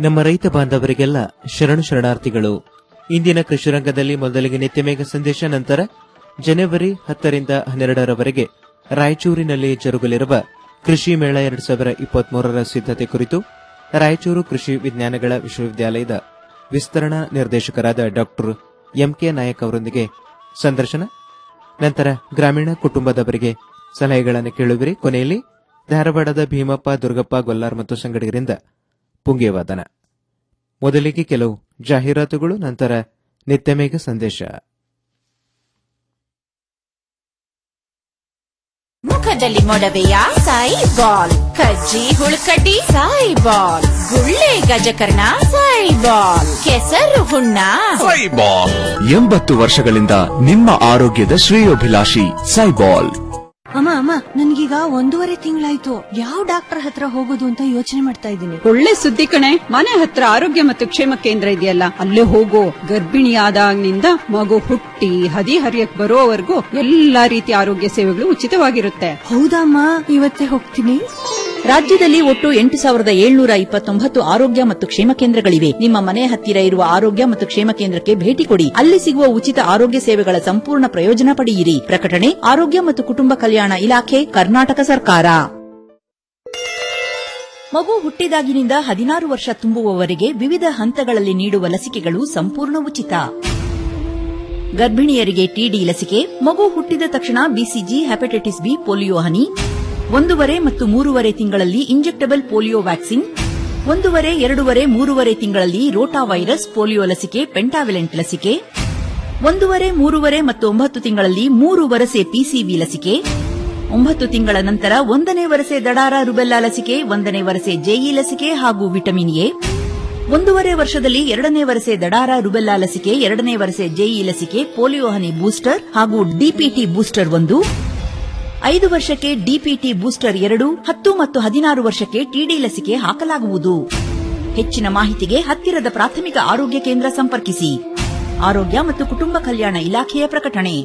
ನಮ್ಮ ರೈತ ಬಾಂಧವರಿಗೆಲ್ಲ ಶರಣು ಶರಣಾರ್ಥಿಗಳು ಇಂದಿನ ಕೃಷಿ ರಂಗದಲ್ಲಿ ಮೊದಲಿಗೆ ನಿತ್ಯಮೇಘ ಸಂದೇಶ ನಂತರ ಜನವರಿ ಹತ್ತರಿಂದ ಹನ್ನೆರಡರವರೆಗೆ ರಾಯಚೂರಿನಲ್ಲಿ ಜರುಗಲಿರುವ ಕೃಷಿ ಮೇಳ ಎರಡ್ ಸಾವಿರ ಇಪ್ಪತ್ಮೂರರ ಸಿದ್ಧತೆ ಕುರಿತು ರಾಯಚೂರು ಕೃಷಿ ವಿಜ್ಞಾನಗಳ ವಿಶ್ವವಿದ್ಯಾಲಯದ ವಿಸ್ತರಣಾ ನಿರ್ದೇಶಕರಾದ ಡಾಕ್ಟರ್ ಎಂಕೆ ನಾಯಕ್ ಅವರೊಂದಿಗೆ ಸಂದರ್ಶನ ನಂತರ ಗ್ರಾಮೀಣ ಕುಟುಂಬದವರಿಗೆ ಸಲಹೆಗಳನ್ನು ಕೇಳುವಿರಿ ಕೊನೆಯಲ್ಲಿ ಧಾರವಾಡದ ಭೀಮಪ್ಪ ದುರ್ಗಪ್ಪ ಗೊಲ್ಲಾರ್ ಮತ್ತು ಸಂಗಡಿಗರಿಂದ ಪುಂಗೇವಾದನ ಮೊದಲಿಗೆ ಕೆಲವು ಜಾಹೀರಾತುಗಳು ನಂತರ ನಿತ್ಯಮೇಘ ಸಂದೇಶ ಮುಖದಲ್ಲಿ ಮೊಡವೆಯ ಸಾಯಿ ಬಾಲ್ ಕಜ್ಜಿ ಹುಳುಕಡ್ಡಿ ಸಾಯಿ ಬಾಲ್ ಗುಳ್ಳೆ ಗಜಕರ್ಣ ಸಾಯಿ ಬಾಲ್ ಕೆಸರು ಹುಣ್ಣ ಸೈಬಾಲ್ ಎಂಬತ್ತು ವರ್ಷಗಳಿಂದ ನಿಮ್ಮ ಆರೋಗ್ಯದ ಶ್ರೇಯೋಭಿಲಾಷಿ ಸೈಬಾಲ್ ಅಮ್ಮ ಅಮ್ಮ ನನ್ಗೀಗ ಒಂದೂವರೆ ತಿಂಗಳಾಯ್ತು ಯಾವ ಡಾಕ್ಟರ್ ಹತ್ರ ಹೋಗೋದು ಅಂತ ಯೋಚನೆ ಮಾಡ್ತಾ ಇದ್ದೀನಿ ಒಳ್ಳೆ ಸುದ್ದಿ ಕಣೆ ಮನೆ ಹತ್ರ ಆರೋಗ್ಯ ಮತ್ತು ಕ್ಷೇಮ ಕೇಂದ್ರ ಇದೆಯಲ್ಲ ಅಲ್ಲೇ ಹೋಗೋ ಗರ್ಭಿಣಿಯಾದಾಗಿನಿಂದ ಮಗು ಹುಟ್ಟಿ ಹದಿ ಹರಿಯಕ್ ಬರೋವರೆಗೂ ಎಲ್ಲಾ ರೀತಿಯ ಆರೋಗ್ಯ ಸೇವೆಗಳು ಉಚಿತವಾಗಿರುತ್ತೆ ಹೌದಮ್ಮ ಇವತ್ತೇ ಹೋಗ್ತೀನಿ ರಾಜ್ಯದಲ್ಲಿ ಒಟ್ಟು ಎಂಟು ಸಾವಿರದ ಏಳ್ನೂರ ಇಪ್ಪತ್ತೊಂಬತ್ತು ಆರೋಗ್ಯ ಮತ್ತು ಕ್ಷೇಮ ಕೇಂದ್ರಗಳಿವೆ ನಿಮ್ಮ ಮನೆ ಹತ್ತಿರ ಇರುವ ಆರೋಗ್ಯ ಮತ್ತು ಕ್ಷೇಮ ಕೇಂದ್ರಕ್ಕೆ ಭೇಟಿ ಕೊಡಿ ಅಲ್ಲಿ ಸಿಗುವ ಉಚಿತ ಆರೋಗ್ಯ ಸೇವೆಗಳ ಸಂಪೂರ್ಣ ಪ್ರಯೋಜನ ಪಡೆಯಿರಿ ಪ್ರಕಟಣೆ ಆರೋಗ್ಯ ಮತ್ತು ಕುಟುಂಬ ಕಲ್ಯಾಣ ಇಲಾಖೆ ಕರ್ನಾಟಕ ಸರ್ಕಾರ ಮಗು ಹುಟ್ಟಿದಾಗಿನಿಂದ ಹದಿನಾರು ವರ್ಷ ತುಂಬುವವರೆಗೆ ವಿವಿಧ ಹಂತಗಳಲ್ಲಿ ನೀಡುವ ಲಸಿಕೆಗಳು ಸಂಪೂರ್ಣ ಉಚಿತ ಗರ್ಭಿಣಿಯರಿಗೆ ಟಿಡಿ ಲಸಿಕೆ ಮಗು ಹುಟ್ಟಿದ ತಕ್ಷಣ ಬಿಸಿಜಿ ಹೆಪಟೈಟಿಸ್ ಬಿ ಪೋಲಿಯೋ ಹನಿ ಒಂದೂವರೆ ಮತ್ತು ಮೂರುವರೆ ತಿಂಗಳಲ್ಲಿ ಇಂಜೆಕ್ಟಬಲ್ ಪೋಲಿಯೋ ವ್ಯಾಕ್ಸಿನ್ ಒಂದೂವರೆ ಎರಡೂವರೆ ಮೂರುವರೆ ತಿಂಗಳಲ್ಲಿ ರೋಟಾ ವೈರಸ್ ಪೋಲಿಯೋ ಲಸಿಕೆ ಪೆಂಟಾವಿಲೆಂಟ್ ಲಸಿಕೆ ಒಂದೂವರೆ ಮೂರುವರೆ ಮತ್ತು ಒಂಬತ್ತು ತಿಂಗಳಲ್ಲಿ ಮೂರು ವರಸೆ ಪಿಸಿಬಿ ಲಸಿಕೆ ಒಂಬತ್ತು ತಿಂಗಳ ನಂತರ ಒಂದನೇ ವರಸೆ ದಡಾರ ರುಬೆಲ್ಲಾ ಲಸಿಕೆ ಒಂದನೇ ವರಸೆ ಜೆಇ ಲಸಿಕೆ ಹಾಗೂ ವಿಟಮಿನ್ ಎ ಒಂದೂವರೆ ವರ್ಷದಲ್ಲಿ ಎರಡನೇ ವರಸೆ ದಡಾರ ರುಬೆಲ್ಲಾ ಲಸಿಕೆ ಎರಡನೇ ವರಸೆ ಜೆಇ ಲಸಿಕೆ ಪೋಲಿಯೋ ಹನಿ ಬೂಸ್ಟರ್ ಹಾಗೂ ಡಿಪಿಟಿ ಬೂಸ್ಟರ್ ಒಂದು ಐದು ವರ್ಷಕ್ಕೆ ಡಿಪಿಟಿ ಬೂಸ್ಟರ್ ಎರಡು ಹತ್ತು ಮತ್ತು ಹದಿನಾರು ವರ್ಷಕ್ಕೆ ಟಿಡಿ ಲಸಿಕೆ ಹಾಕಲಾಗುವುದು ಹೆಚ್ಚಿನ ಮಾಹಿತಿಗೆ ಹತ್ತಿರದ ಪ್ರಾಥಮಿಕ ಆರೋಗ್ಯ ಕೇಂದ್ರ ಸಂಪರ್ಕಿಸಿ ಆರೋಗ್ಯ ಮತ್ತು ಕುಟುಂಬ ಕಲ್ಯಾಣ ಇಲಾಖೆಯ ಪ್ರಕಟಣೆ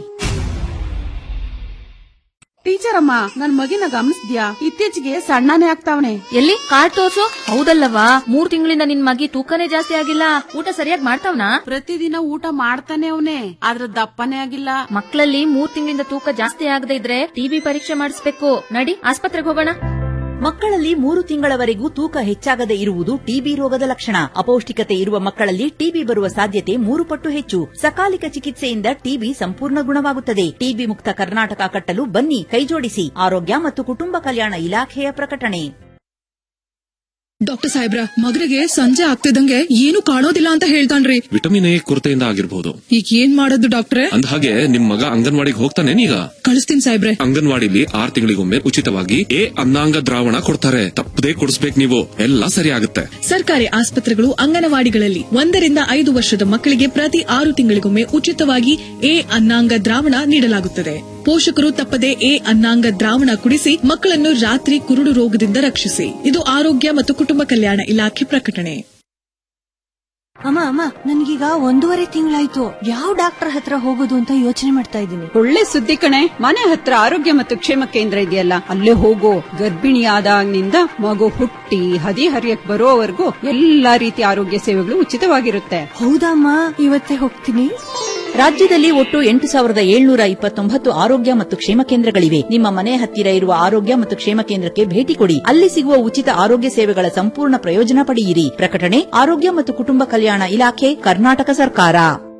ಟೀಚರ್ ಅಮ್ಮ ನನ್ ಮಗಿನ ಗಮನಿಸ್ದ್ಯಾ ಇತ್ತೀಚೆಗೆ ಸಣ್ಣನೇ ಆಗ್ತಾವನೆ ಎಲ್ಲಿ ಕಾರ್ಡ್ ತೋರ್ಸು ಹೌದಲ್ಲವಾ ಮೂರ್ ತಿಂಗಳಿಂದ ನಿನ್ ಮಗಿ ತೂಕನೇ ಜಾಸ್ತಿ ಆಗಿಲ್ಲ ಊಟ ಸರಿಯಾಗಿ ಮಾಡ್ತಾವ್ನಾ ಪ್ರತಿದಿನ ಊಟ ಮಾಡ್ತಾನೆ ಅವನೇ ಆದ್ರ ದಪ್ಪನೇ ಆಗಿಲ್ಲ ಮಕ್ಕಳಲ್ಲಿ ಮೂರ್ ತಿಂಗಳಿಂದ ತೂಕ ಜಾಸ್ತಿ ಆಗದೆ ಇದ್ರೆ ಟಿಬಿ ಪರೀಕ್ಷೆ ಮಾಡಿಸ್ಬೇಕು ನಡಿ ಆಸ್ಪತ್ರೆಗೆ ಹೋಗೋಣ ಮಕ್ಕಳಲ್ಲಿ ಮೂರು ತಿಂಗಳವರೆಗೂ ತೂಕ ಹೆಚ್ಚಾಗದೆ ಇರುವುದು ಟಿಬಿ ರೋಗದ ಲಕ್ಷಣ ಅಪೌಷ್ಟಿಕತೆ ಇರುವ ಮಕ್ಕಳಲ್ಲಿ ಟಿಬಿ ಬರುವ ಸಾಧ್ಯತೆ ಮೂರು ಪಟ್ಟು ಹೆಚ್ಚು ಸಕಾಲಿಕ ಚಿಕಿತ್ಸೆಯಿಂದ ಟಿಬಿ ಸಂಪೂರ್ಣ ಗುಣವಾಗುತ್ತದೆ ಟಿಬಿ ಮುಕ್ತ ಕರ್ನಾಟಕ ಕಟ್ಟಲು ಬನ್ನಿ ಕೈಜೋಡಿಸಿ ಆರೋಗ್ಯ ಮತ್ತು ಕುಟುಂಬ ಕಲ್ಯಾಣ ಇಲಾಖೆಯ ಪ್ರಕಟಣೆ ಡಾಕ್ಟರ್ ಸಾಹೇಬ್ರ ಮಗನಿಗೆ ಸಂಜೆ ಆಗ್ತಿದಂಗೆ ಏನು ಕಾಣೋದಿಲ್ಲ ಅಂತ ಹೇಳ್ತಾನ್ರಿ ವಿಟಮಿನ್ ಎ ಕೊರತೆಯಿಂದ ಆಗಿರ್ಬೋದು ಈಗ ಏನ್ ಮಾಡೋದು ಡಾಕ್ಟ್ರೆ ಅಂದ ಹಾಗೆ ನಿಮ್ ಮಗ ಅಂಗನವಾಡಿಗೆ ಹೋಗ್ತಾನೇನೀಗ ಕಳಿಸ್ತೀನಿ ಸಾಹೇಬ್ರೆ ಅಂಗನವಾಡಿಲಿ ಆರ್ ತಿಂಗಳಿಗೊಮ್ಮೆ ಉಚಿತವಾಗಿ ಎ ಅನ್ನಾಂಗ ದ್ರಾವಣ ಕೊಡ್ತಾರೆ ತಪ್ಪದೇ ಕೊಡಿಸ್ಬೇಕು ನೀವು ಎಲ್ಲ ಸರಿ ಆಗುತ್ತೆ ಸರ್ಕಾರಿ ಆಸ್ಪತ್ರೆಗಳು ಅಂಗನವಾಡಿಗಳಲ್ಲಿ ಒಂದರಿಂದ ಐದು ವರ್ಷದ ಮಕ್ಕಳಿಗೆ ಪ್ರತಿ ಆರು ತಿಂಗಳಿಗೊಮ್ಮೆ ಉಚಿತವಾಗಿ ಎ ಅನ್ನಾಂಗ ದ್ರಾವಣ ನೀಡಲಾಗುತ್ತದೆ ಪೋಷಕರು ತಪ್ಪದೆ ಎ ಅನ್ನಾಂಗ ದ್ರಾವಣ ಕುಡಿಸಿ ಮಕ್ಕಳನ್ನು ರಾತ್ರಿ ಕುರುಡು ರೋಗದಿಂದ ರಕ್ಷಿಸಿ ಇದು ಆರೋಗ್ಯ ಮತ್ತು ಕುಟುಂಬ ಕಲ್ಯಾಣ ಇಲಾಖೆ ಪ್ರಕಟಣೆ ಅಮ್ಮ ಅಮ್ಮ ನನ್ಗೀಗ ಒಂದೂವರೆ ತಿಂಗಳಾಯ್ತು ಯಾವ ಡಾಕ್ಟರ್ ಹತ್ರ ಹೋಗೋದು ಅಂತ ಯೋಚನೆ ಮಾಡ್ತಾ ಇದ್ದೀನಿ ಒಳ್ಳೆ ಸುದ್ದಿ ಕಣೆ ಮನೆ ಹತ್ರ ಆರೋಗ್ಯ ಮತ್ತು ಕ್ಷೇಮ ಕೇಂದ್ರ ಇದೆಯಲ್ಲ ಅಲ್ಲೇ ಹೋಗೋ ಗರ್ಭಿಣಿಯಾದಾಗಿನಿಂದ ಮಗು ಹುಟ್ಟಿ ಹದಿ ಹರಿಯಕ್ ಬರೋವರೆಗೂ ಎಲ್ಲಾ ರೀತಿಯ ಆರೋಗ್ಯ ಸೇವೆಗಳು ಉಚಿತವಾಗಿರುತ್ತೆ ಹೌದಮ್ಮ ಇವತ್ತೇ ಹೋಗ್ತೀನಿ ರಾಜ್ಯದಲ್ಲಿ ಒಟ್ಟು ಎಂಟು ಸಾವಿರದ ಏಳ್ನೂರ ಇಪ್ಪತ್ತೊಂಬತ್ತು ಆರೋಗ್ಯ ಮತ್ತು ಕ್ಷೇಮ ಕೇಂದ್ರಗಳಿವೆ ನಿಮ್ಮ ಮನೆ ಹತ್ತಿರ ಇರುವ ಆರೋಗ್ಯ ಮತ್ತು ಕ್ಷೇಮ ಕೇಂದ್ರಕ್ಕೆ ಭೇಟಿ ಕೊಡಿ ಅಲ್ಲಿ ಸಿಗುವ ಉಚಿತ ಆರೋಗ್ಯ ಸೇವೆಗಳ ಸಂಪೂರ್ಣ ಪ್ರಯೋಜನ ಪಡೆಯಿರಿ ಪ್ರಕಟಣೆ ಆರೋಗ್ಯ ಮತ್ತು ಕುಟುಂಬ ಕಲ್ಯಾಣ ಇಲಾಖೆ ಕರ್ನಾಟಕ ಸರ್ಕಾರ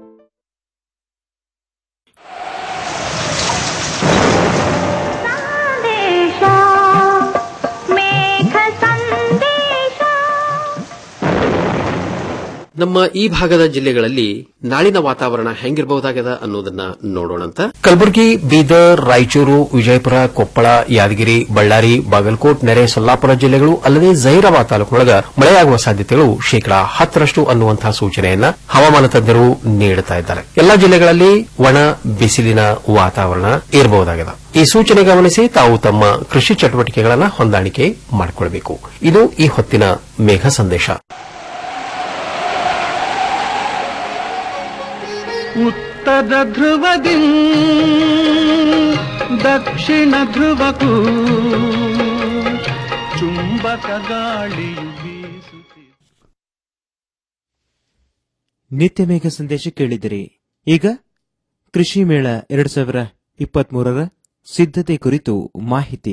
ನಮ್ಮ ಈ ಭಾಗದ ಜಿಲ್ಲೆಗಳಲ್ಲಿ ನಾಳಿನ ವಾತಾವರಣ ಹೆಂಗಿರಬಹುದಾಗದ ಅನ್ನೋದನ್ನ ನೋಡೋಣಂತ ಕಲಬುರಗಿ ಬೀದರ್ ರಾಯಚೂರು ವಿಜಯಪುರ ಕೊಪ್ಪಳ ಯಾದಗಿರಿ ಬಳ್ಳಾರಿ ಬಾಗಲಕೋಟ್ ನೆರೆ ಸೊಲ್ಲಾಪುರ ಜಿಲ್ಲೆಗಳು ಅಲ್ಲದೆ ಜಹೀರಾಬಾದ್ ತಾಲೂಕಿನೊಳಗ ಮಳೆಯಾಗುವ ಸಾಧ್ಯತೆಗಳು ಶೇಕಡಾ ಹತ್ತರಷ್ಟು ಅನ್ನುವಂತಹ ಸೂಚನೆಯನ್ನ ಹವಾಮಾನ ತಜ್ಞರು ನೀಡುತ್ತಾ ಇದ್ದಾರೆ ಎಲ್ಲಾ ಜಿಲ್ಲೆಗಳಲ್ಲಿ ಒಣ ಬಿಸಿಲಿನ ವಾತಾವರಣ ಇರಬಹುದಾಗಿದೆ ಈ ಸೂಚನೆ ಗಮನಿಸಿ ತಾವು ತಮ್ಮ ಕೃಷಿ ಚಟುವಟಿಕೆಗಳನ್ನು ಹೊಂದಾಣಿಕೆ ಮಾಡಿಕೊಳ್ಳಬೇಕು ಇದು ಈ ಹೊತ್ತಿನ ಮೇಘ ಸಂದೇಶ ಉತ್ತರ ಧ್ರುವದಿ ದಕ್ಷಿಣ ಧ್ರುವಕ್ಕೂ ಚುಂಬಕ ಗಾಳಿಯು ನಿತ್ಯ ಮೇಘ ಸಂದೇಶ ಕೇಳಿದಿರಿ ಈಗ ಕೃಷಿ ಮೇಳ ಎರಡ್ ಸಾವಿರ ಇಪ್ಪತ್ಮೂರರ ಸಿದ್ಧತೆ ಕುರಿತು ಮಾಹಿತಿ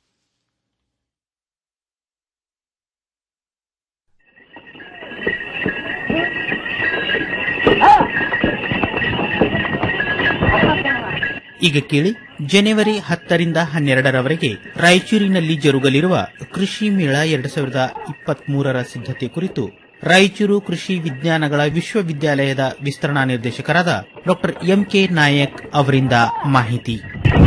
ಈಗ ಕೇಳಿ ಜನವರಿ ಹತ್ತರಿಂದ ಹನ್ನೆರಡರವರೆಗೆ ರಾಯಚೂರಿನಲ್ಲಿ ಜರುಗಲಿರುವ ಕೃಷಿ ಮೇಳ ಎರಡ್ ಸಾವಿರದ ಇಪ್ಪತ್ಮೂರರ ಸಿದ್ಧತೆ ಕುರಿತು ರಾಯಚೂರು ಕೃಷಿ ವಿಜ್ಞಾನಗಳ ವಿಶ್ವವಿದ್ಯಾಲಯದ ವಿಸ್ತರಣಾ ನಿರ್ದೇಶಕರಾದ ಡಾಕ್ಟರ್ ಎಂಕೆ ನಾಯಕ್ ಅವರಿಂದ ಮಾಹಿತಿ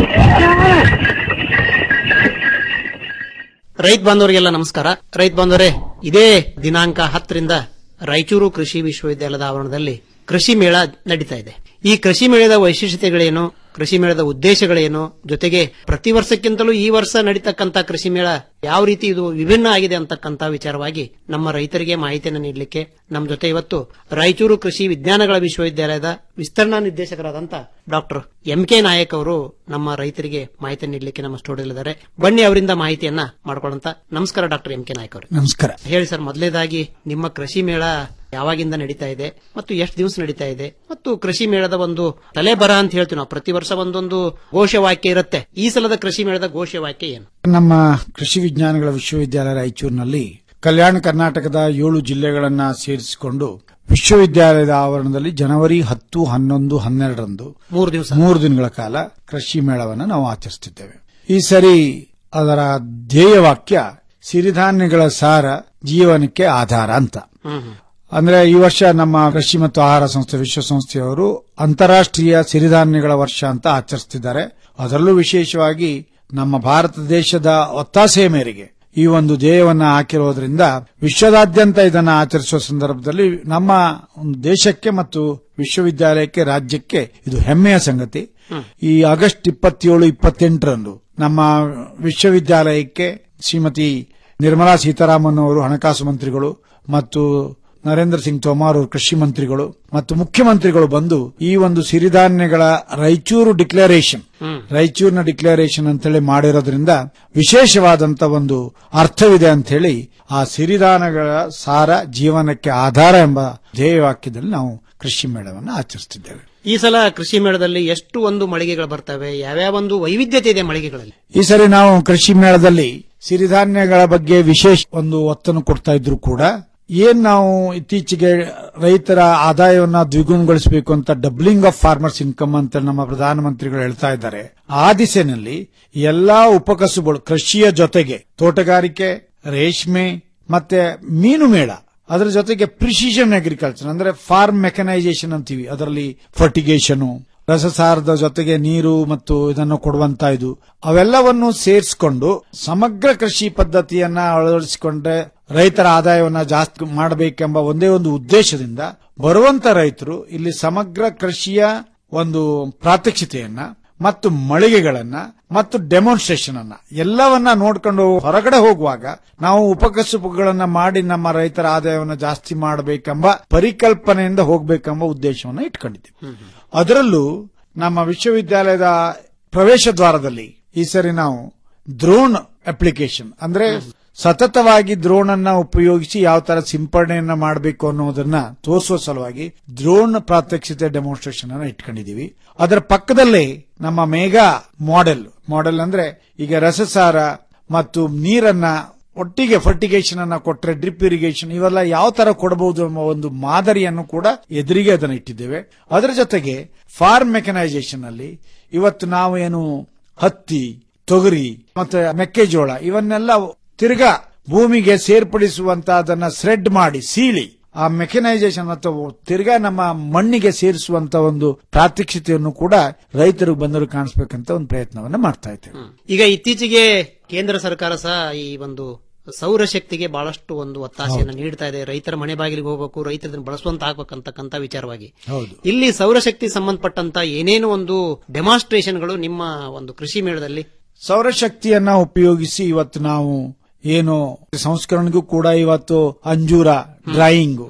ರೈತ ಬಾಂಧವರಿಗೆಲ್ಲ ನಮಸ್ಕಾರ ರೈತ ಬಾಂಧವರೇ ಇದೇ ದಿನಾಂಕ ಹತ್ತರಿಂದ ರಾಯಚೂರು ಕೃಷಿ ವಿಶ್ವವಿದ್ಯಾಲಯದ ಆವರಣದಲ್ಲಿ ಕೃಷಿ ಮೇಳ ನಡೀತಾ ಇದೆ ಈ ಕೃಷಿ ಮೇಳದ ವೈಶಿಷ್ಟ್ಯತೆಗಳೇನು ಕೃಷಿ ಮೇಳದ ಉದ್ದೇಶಗಳೇನು ಜೊತೆಗೆ ಪ್ರತಿ ವರ್ಷಕ್ಕಿಂತಲೂ ಈ ವರ್ಷ ನಡೀತಕ್ಕಂತ ಕೃಷಿ ಮೇಳ ಯಾವ ರೀತಿ ಇದು ವಿಭಿನ್ನ ಆಗಿದೆ ಅಂತಕ್ಕಂತ ವಿಚಾರವಾಗಿ ನಮ್ಮ ರೈತರಿಗೆ ಮಾಹಿತಿಯನ್ನು ನೀಡಲಿಕ್ಕೆ ನಮ್ಮ ಜೊತೆ ಇವತ್ತು ರಾಯಚೂರು ಕೃಷಿ ವಿಜ್ಞಾನಗಳ ವಿಶ್ವವಿದ್ಯಾಲಯದ ವಿಸ್ತರಣಾ ನಿರ್ದೇಶಕರಾದಂತ ಡಾಕ್ಟರ್ ಎಂ ಕೆ ನಾಯಕ್ ಅವರು ನಮ್ಮ ರೈತರಿಗೆ ಮಾಹಿತಿ ನೀಡಲಿಕ್ಕೆ ನಮ್ಮ ಸ್ಟುಡಿಯೋದಲ್ಲಿದ್ದಾರೆ ಬನ್ನಿ ಅವರಿಂದ ಮಾಹಿತಿಯನ್ನ ಮಾಡ್ಕೊಳ್ಳಂತ ನಮಸ್ಕಾರ ಡಾಕ್ಟರ್ ಎಂ ಕೆ ನಾಯಕ್ ಅವರು ನಮಸ್ಕಾರ ಹೇಳಿ ಸರ್ ಮೊದಲೇದಾಗಿ ನಿಮ್ಮ ಕೃಷಿ ಮೇಳ ಯಾವಾಗಿಂದ ನಡೀತಾ ಇದೆ ಮತ್ತು ಎಷ್ಟು ದಿವಸ ನಡೀತಾ ಇದೆ ಮತ್ತು ಕೃಷಿ ಮೇಳದ ಒಂದು ತಲೆ ಬರ ಅಂತ ಹೇಳ್ತೀವಿ ನಾವು ಪ್ರತಿ ವರ್ಷ ಒಂದೊಂದು ಘೋಷವಾಕ್ಯ ಇರುತ್ತೆ ಈ ಸಲದ ಕೃಷಿ ಮೇಳದ ಘೋಷವಾಕ್ಯ ಏನು ನಮ್ಮ ಕೃಷಿ ವಿಜ್ಞಾನಗಳ ವಿಶ್ವವಿದ್ಯಾಲಯ ರಾಯಚೂರಿನಲ್ಲಿ ಕಲ್ಯಾಣ ಕರ್ನಾಟಕದ ಏಳು ಜಿಲ್ಲೆಗಳನ್ನ ಸೇರಿಸಿಕೊಂಡು ವಿಶ್ವವಿದ್ಯಾಲಯದ ಆವರಣದಲ್ಲಿ ಜನವರಿ ಹತ್ತು ಹನ್ನೊಂದು ಹನ್ನೆರಡರಂದು ಮೂರು ದಿವಸ ಮೂರು ದಿನಗಳ ಕಾಲ ಕೃಷಿ ಮೇಳವನ್ನು ನಾವು ಆಚರಿಸುತ್ತಿದ್ದೇವೆ ಈ ಸರಿ ಅದರ ಧ್ಯೇಯವಾಕ್ಯ ಸಿರಿಧಾನ್ಯಗಳ ಸಾರ ಜೀವನಕ್ಕೆ ಆಧಾರ ಅಂತ ಅಂದ್ರೆ ಈ ವರ್ಷ ನಮ್ಮ ಕೃಷಿ ಮತ್ತು ಆಹಾರ ಸಂಸ್ಥೆ ವಿಶ್ವಸಂಸ್ಥೆಯವರು ಅಂತಾರಾಷ್ಟ್ರೀಯ ಸಿರಿಧಾನ್ಯಗಳ ವರ್ಷ ಅಂತ ಆಚರಿಸುತ್ತಿದ್ದಾರೆ ಅದರಲ್ಲೂ ವಿಶೇಷವಾಗಿ ನಮ್ಮ ಭಾರತ ದೇಶದ ಒತ್ತಾಸೆಯ ಮೇರೆಗೆ ಈ ಒಂದು ಧ್ಯೇಯವನ್ನ ಹಾಕಿರೋದ್ರಿಂದ ವಿಶ್ವದಾದ್ಯಂತ ಇದನ್ನು ಆಚರಿಸುವ ಸಂದರ್ಭದಲ್ಲಿ ನಮ್ಮ ಒಂದು ದೇಶಕ್ಕೆ ಮತ್ತು ವಿಶ್ವವಿದ್ಯಾಲಯಕ್ಕೆ ರಾಜ್ಯಕ್ಕೆ ಇದು ಹೆಮ್ಮೆಯ ಸಂಗತಿ ಈ ಆಗಸ್ಟ್ ಇಪ್ಪತ್ತೇಳು ಇಪ್ಪತ್ತೆಂಟರಂದು ನಮ್ಮ ವಿಶ್ವವಿದ್ಯಾಲಯಕ್ಕೆ ಶ್ರೀಮತಿ ನಿರ್ಮಲಾ ಸೀತಾರಾಮನ್ ಅವರು ಹಣಕಾಸು ಮಂತ್ರಿಗಳು ಮತ್ತು ನರೇಂದ್ರ ಸಿಂಗ್ ತೋಮಾರ್ ಅವರು ಕೃಷಿ ಮಂತ್ರಿಗಳು ಮತ್ತು ಮುಖ್ಯಮಂತ್ರಿಗಳು ಬಂದು ಈ ಒಂದು ಸಿರಿಧಾನ್ಯಗಳ ರಾಯಚೂರು ಡಿಕ್ಲರೇಷನ್ ರಾಯಚೂರಿನ ಡಿಕ್ಲರೇಷನ್ ಅಂತೇಳಿ ಮಾಡಿರೋದ್ರಿಂದ ವಿಶೇಷವಾದಂತ ಒಂದು ಅರ್ಥವಿದೆ ಅಂತ ಹೇಳಿ ಆ ಸಿರಿಧಾನ್ಯಗಳ ಸಾರ ಜೀವನಕ್ಕೆ ಆಧಾರ ಎಂಬ ಧ್ಯೇಯವಾಕ್ಯದಲ್ಲಿ ನಾವು ಕೃಷಿ ಮೇಳವನ್ನು ಆಚರಿಸುತ್ತಿದ್ದೇವೆ ಈ ಸಲ ಕೃಷಿ ಮೇಳದಲ್ಲಿ ಎಷ್ಟು ಒಂದು ಮಳಿಗೆಗಳು ಬರ್ತವೆ ಯಾವ್ಯಾವ ಒಂದು ವೈವಿಧ್ಯತೆ ಇದೆ ಮಳಿಗೆಗಳಲ್ಲಿ ಈ ಸರಿ ನಾವು ಕೃಷಿ ಮೇಳದಲ್ಲಿ ಸಿರಿಧಾನ್ಯಗಳ ಬಗ್ಗೆ ವಿಶೇಷ ಒಂದು ಒತ್ತನ್ನು ಕೊಡ್ತಾ ಇದ್ರು ಕೂಡ ಏನ್ ನಾವು ಇತ್ತೀಚೆಗೆ ರೈತರ ಆದಾಯವನ್ನ ದ್ವಿಗುಣಗೊಳಿಸಬೇಕು ಅಂತ ಡಬ್ಲಿಂಗ್ ಆಫ್ ಫಾರ್ಮರ್ಸ್ ಇನ್ಕಮ್ ಅಂತ ನಮ್ಮ ಪ್ರಧಾನಮಂತ್ರಿಗಳು ಹೇಳ್ತಾ ಇದ್ದಾರೆ ಆ ದಿಸೆನಲ್ಲಿ ಎಲ್ಲಾ ಉಪಕಸುಗಳು ಕೃಷಿಯ ಜೊತೆಗೆ ತೋಟಗಾರಿಕೆ ರೇಷ್ಮೆ ಮತ್ತೆ ಮೀನು ಮೇಳ ಅದರ ಜೊತೆಗೆ ಪ್ರಿಸಿಷನ್ ಅಗ್ರಿಕಲ್ಚರ್ ಅಂದ್ರೆ ಫಾರ್ಮ್ ಮೆಕನೈಸೇಷನ್ ಅಂತೀವಿ ಅದರಲ್ಲಿ ಫರ್ಟಿಗೇಷನ್ ರಸಸಾರದ ಜೊತೆಗೆ ನೀರು ಮತ್ತು ಇದನ್ನು ಕೊಡುವಂತ ಇದು ಅವೆಲ್ಲವನ್ನು ಸೇರಿಸಿಕೊಂಡು ಸಮಗ್ರ ಕೃಷಿ ಪದ್ಧತಿಯನ್ನ ಅಳವಡಿಸಿಕೊಂಡ್ರೆ ರೈತರ ಆದಾಯವನ್ನ ಜಾಸ್ತಿ ಮಾಡಬೇಕೆಂಬ ಒಂದೇ ಒಂದು ಉದ್ದೇಶದಿಂದ ಬರುವಂತ ರೈತರು ಇಲ್ಲಿ ಸಮಗ್ರ ಕೃಷಿಯ ಒಂದು ಪ್ರಾತ್ಯಕ್ಷಿತೆಯನ್ನ ಮತ್ತು ಮಳಿಗೆಗಳನ್ನ ಮತ್ತು ಡೆಮಾನ್ಸ್ಟ್ರೇಷನ್ ಅನ್ನ ಎಲ್ಲವನ್ನ ನೋಡ್ಕೊಂಡು ಹೊರಗಡೆ ಹೋಗುವಾಗ ನಾವು ಉಪಕಸುಬುಗಳನ್ನ ಮಾಡಿ ನಮ್ಮ ರೈತರ ಆದಾಯವನ್ನು ಜಾಸ್ತಿ ಮಾಡಬೇಕೆಂಬ ಪರಿಕಲ್ಪನೆಯಿಂದ ಹೋಗಬೇಕೆಂಬ ಉದ್ದೇಶವನ್ನು ಇಟ್ಕೊಂಡಿದ್ದೀವಿ ಅದರಲ್ಲೂ ನಮ್ಮ ವಿಶ್ವವಿದ್ಯಾಲಯದ ಪ್ರವೇಶ ದ್ವಾರದಲ್ಲಿ ಈ ಸರಿ ನಾವು ಡ್ರೋನ್ ಅಪ್ಲಿಕೇಶನ್ ಅಂದ್ರೆ ಸತತವಾಗಿ ಡ್ರೋನ್ ಅನ್ನ ಉಪಯೋಗಿಸಿ ಯಾವ ತರ ಸಿಂಪಡಣೆಯನ್ನ ಮಾಡಬೇಕು ಅನ್ನೋದನ್ನ ತೋರಿಸುವ ಸಲುವಾಗಿ ಡ್ರೋನ್ ಪ್ರಾತ್ಯಕ್ಷಿತೆ ಡೆಮಾನ್ಸ್ಟ್ರೇಷನ್ ಅನ್ನ ಇಟ್ಕೊಂಡಿದೀವಿ ಅದರ ಪಕ್ಕದಲ್ಲೇ ನಮ್ಮ ಮೇಘಾ ಮಾಡೆಲ್ ಮಾಡೆಲ್ ಅಂದ್ರೆ ಈಗ ರಸಸಾರ ಮತ್ತು ನೀರನ್ನ ಒಟ್ಟಿಗೆ ಫರ್ಟಿಗೇಷನ್ ಅನ್ನ ಕೊಟ್ರೆ ಡ್ರಿಪ್ ಇರಿಗೇಷನ್ ಇವೆಲ್ಲ ಯಾವ ತರ ಕೊಡಬಹುದು ಎಂಬ ಒಂದು ಮಾದರಿಯನ್ನು ಕೂಡ ಎದುರಿಗೆ ಅದನ್ನು ಇಟ್ಟಿದ್ದೇವೆ ಅದರ ಜೊತೆಗೆ ಫಾರ್ಮ್ ಮೆಕನೈಸೇಷನ್ ಅಲ್ಲಿ ಇವತ್ತು ನಾವು ಏನು ಹತ್ತಿ ತೊಗರಿ ಮತ್ತೆ ಮೆಕ್ಕೆಜೋಳ ಇವನ್ನೆಲ್ಲ ತಿರ್ಗಾ ಭೂಮಿಗೆ ಸೇರ್ಪಡಿಸುವಂತ ಅದನ್ನ ಸ್ರೆಡ್ ಮಾಡಿ ಸೀಳಿ ಆ ಮೆಕನೈಸೇಷನ್ ಅಥವಾ ತಿರ್ಗಾ ನಮ್ಮ ಮಣ್ಣಿಗೆ ಸೇರಿಸುವಂತ ಒಂದು ಪ್ರಾತ್ಯಕ್ಷಿತೆಯನ್ನು ಕೂಡ ರೈತರು ಬಂದರು ಕಾಣಿಸ್ಬೇಕಂತ ಒಂದು ಪ್ರಯತ್ನವನ್ನ ಮಾಡ್ತಾ ಇದ್ದೇವೆ ಈಗ ಇತ್ತೀಚೆಗೆ ಕೇಂದ್ರ ಸರ್ಕಾರ ಸಹ ಈ ಒಂದು ಸೌರಶಕ್ತಿಗೆ ಬಹಳಷ್ಟು ಒಂದು ಒತ್ತಾಸೆಯನ್ನು ನೀಡ್ತಾ ಇದೆ ರೈತರ ಮನೆ ಬಾಗಿಲಿಗೆ ಹೋಗಬೇಕು ರೈತರನ್ನು ಬಳಸುವಂತ ಆಗ್ಬೇಕಂತಕ್ಕಂತ ವಿಚಾರವಾಗಿ ಹೌದು ಇಲ್ಲಿ ಸೌರಶಕ್ತಿ ಸಂಬಂಧಪಟ್ಟಂತ ಏನೇನು ಒಂದು ಡೆಮಾನ್ಸ್ಟ್ರೇಷನ್ಗಳು ನಿಮ್ಮ ಒಂದು ಕೃಷಿ ಮೇಳದಲ್ಲಿ ಸೌರಶಕ್ತಿಯನ್ನ ಉಪಯೋಗಿಸಿ ಇವತ್ತು ನಾವು ಏನು ಸಂಸ್ಕರಣೆಗೂ ಕೂಡ ಇವತ್ತು ಅಂಜೂರ ಡ್ರೈಯಿಂಗ್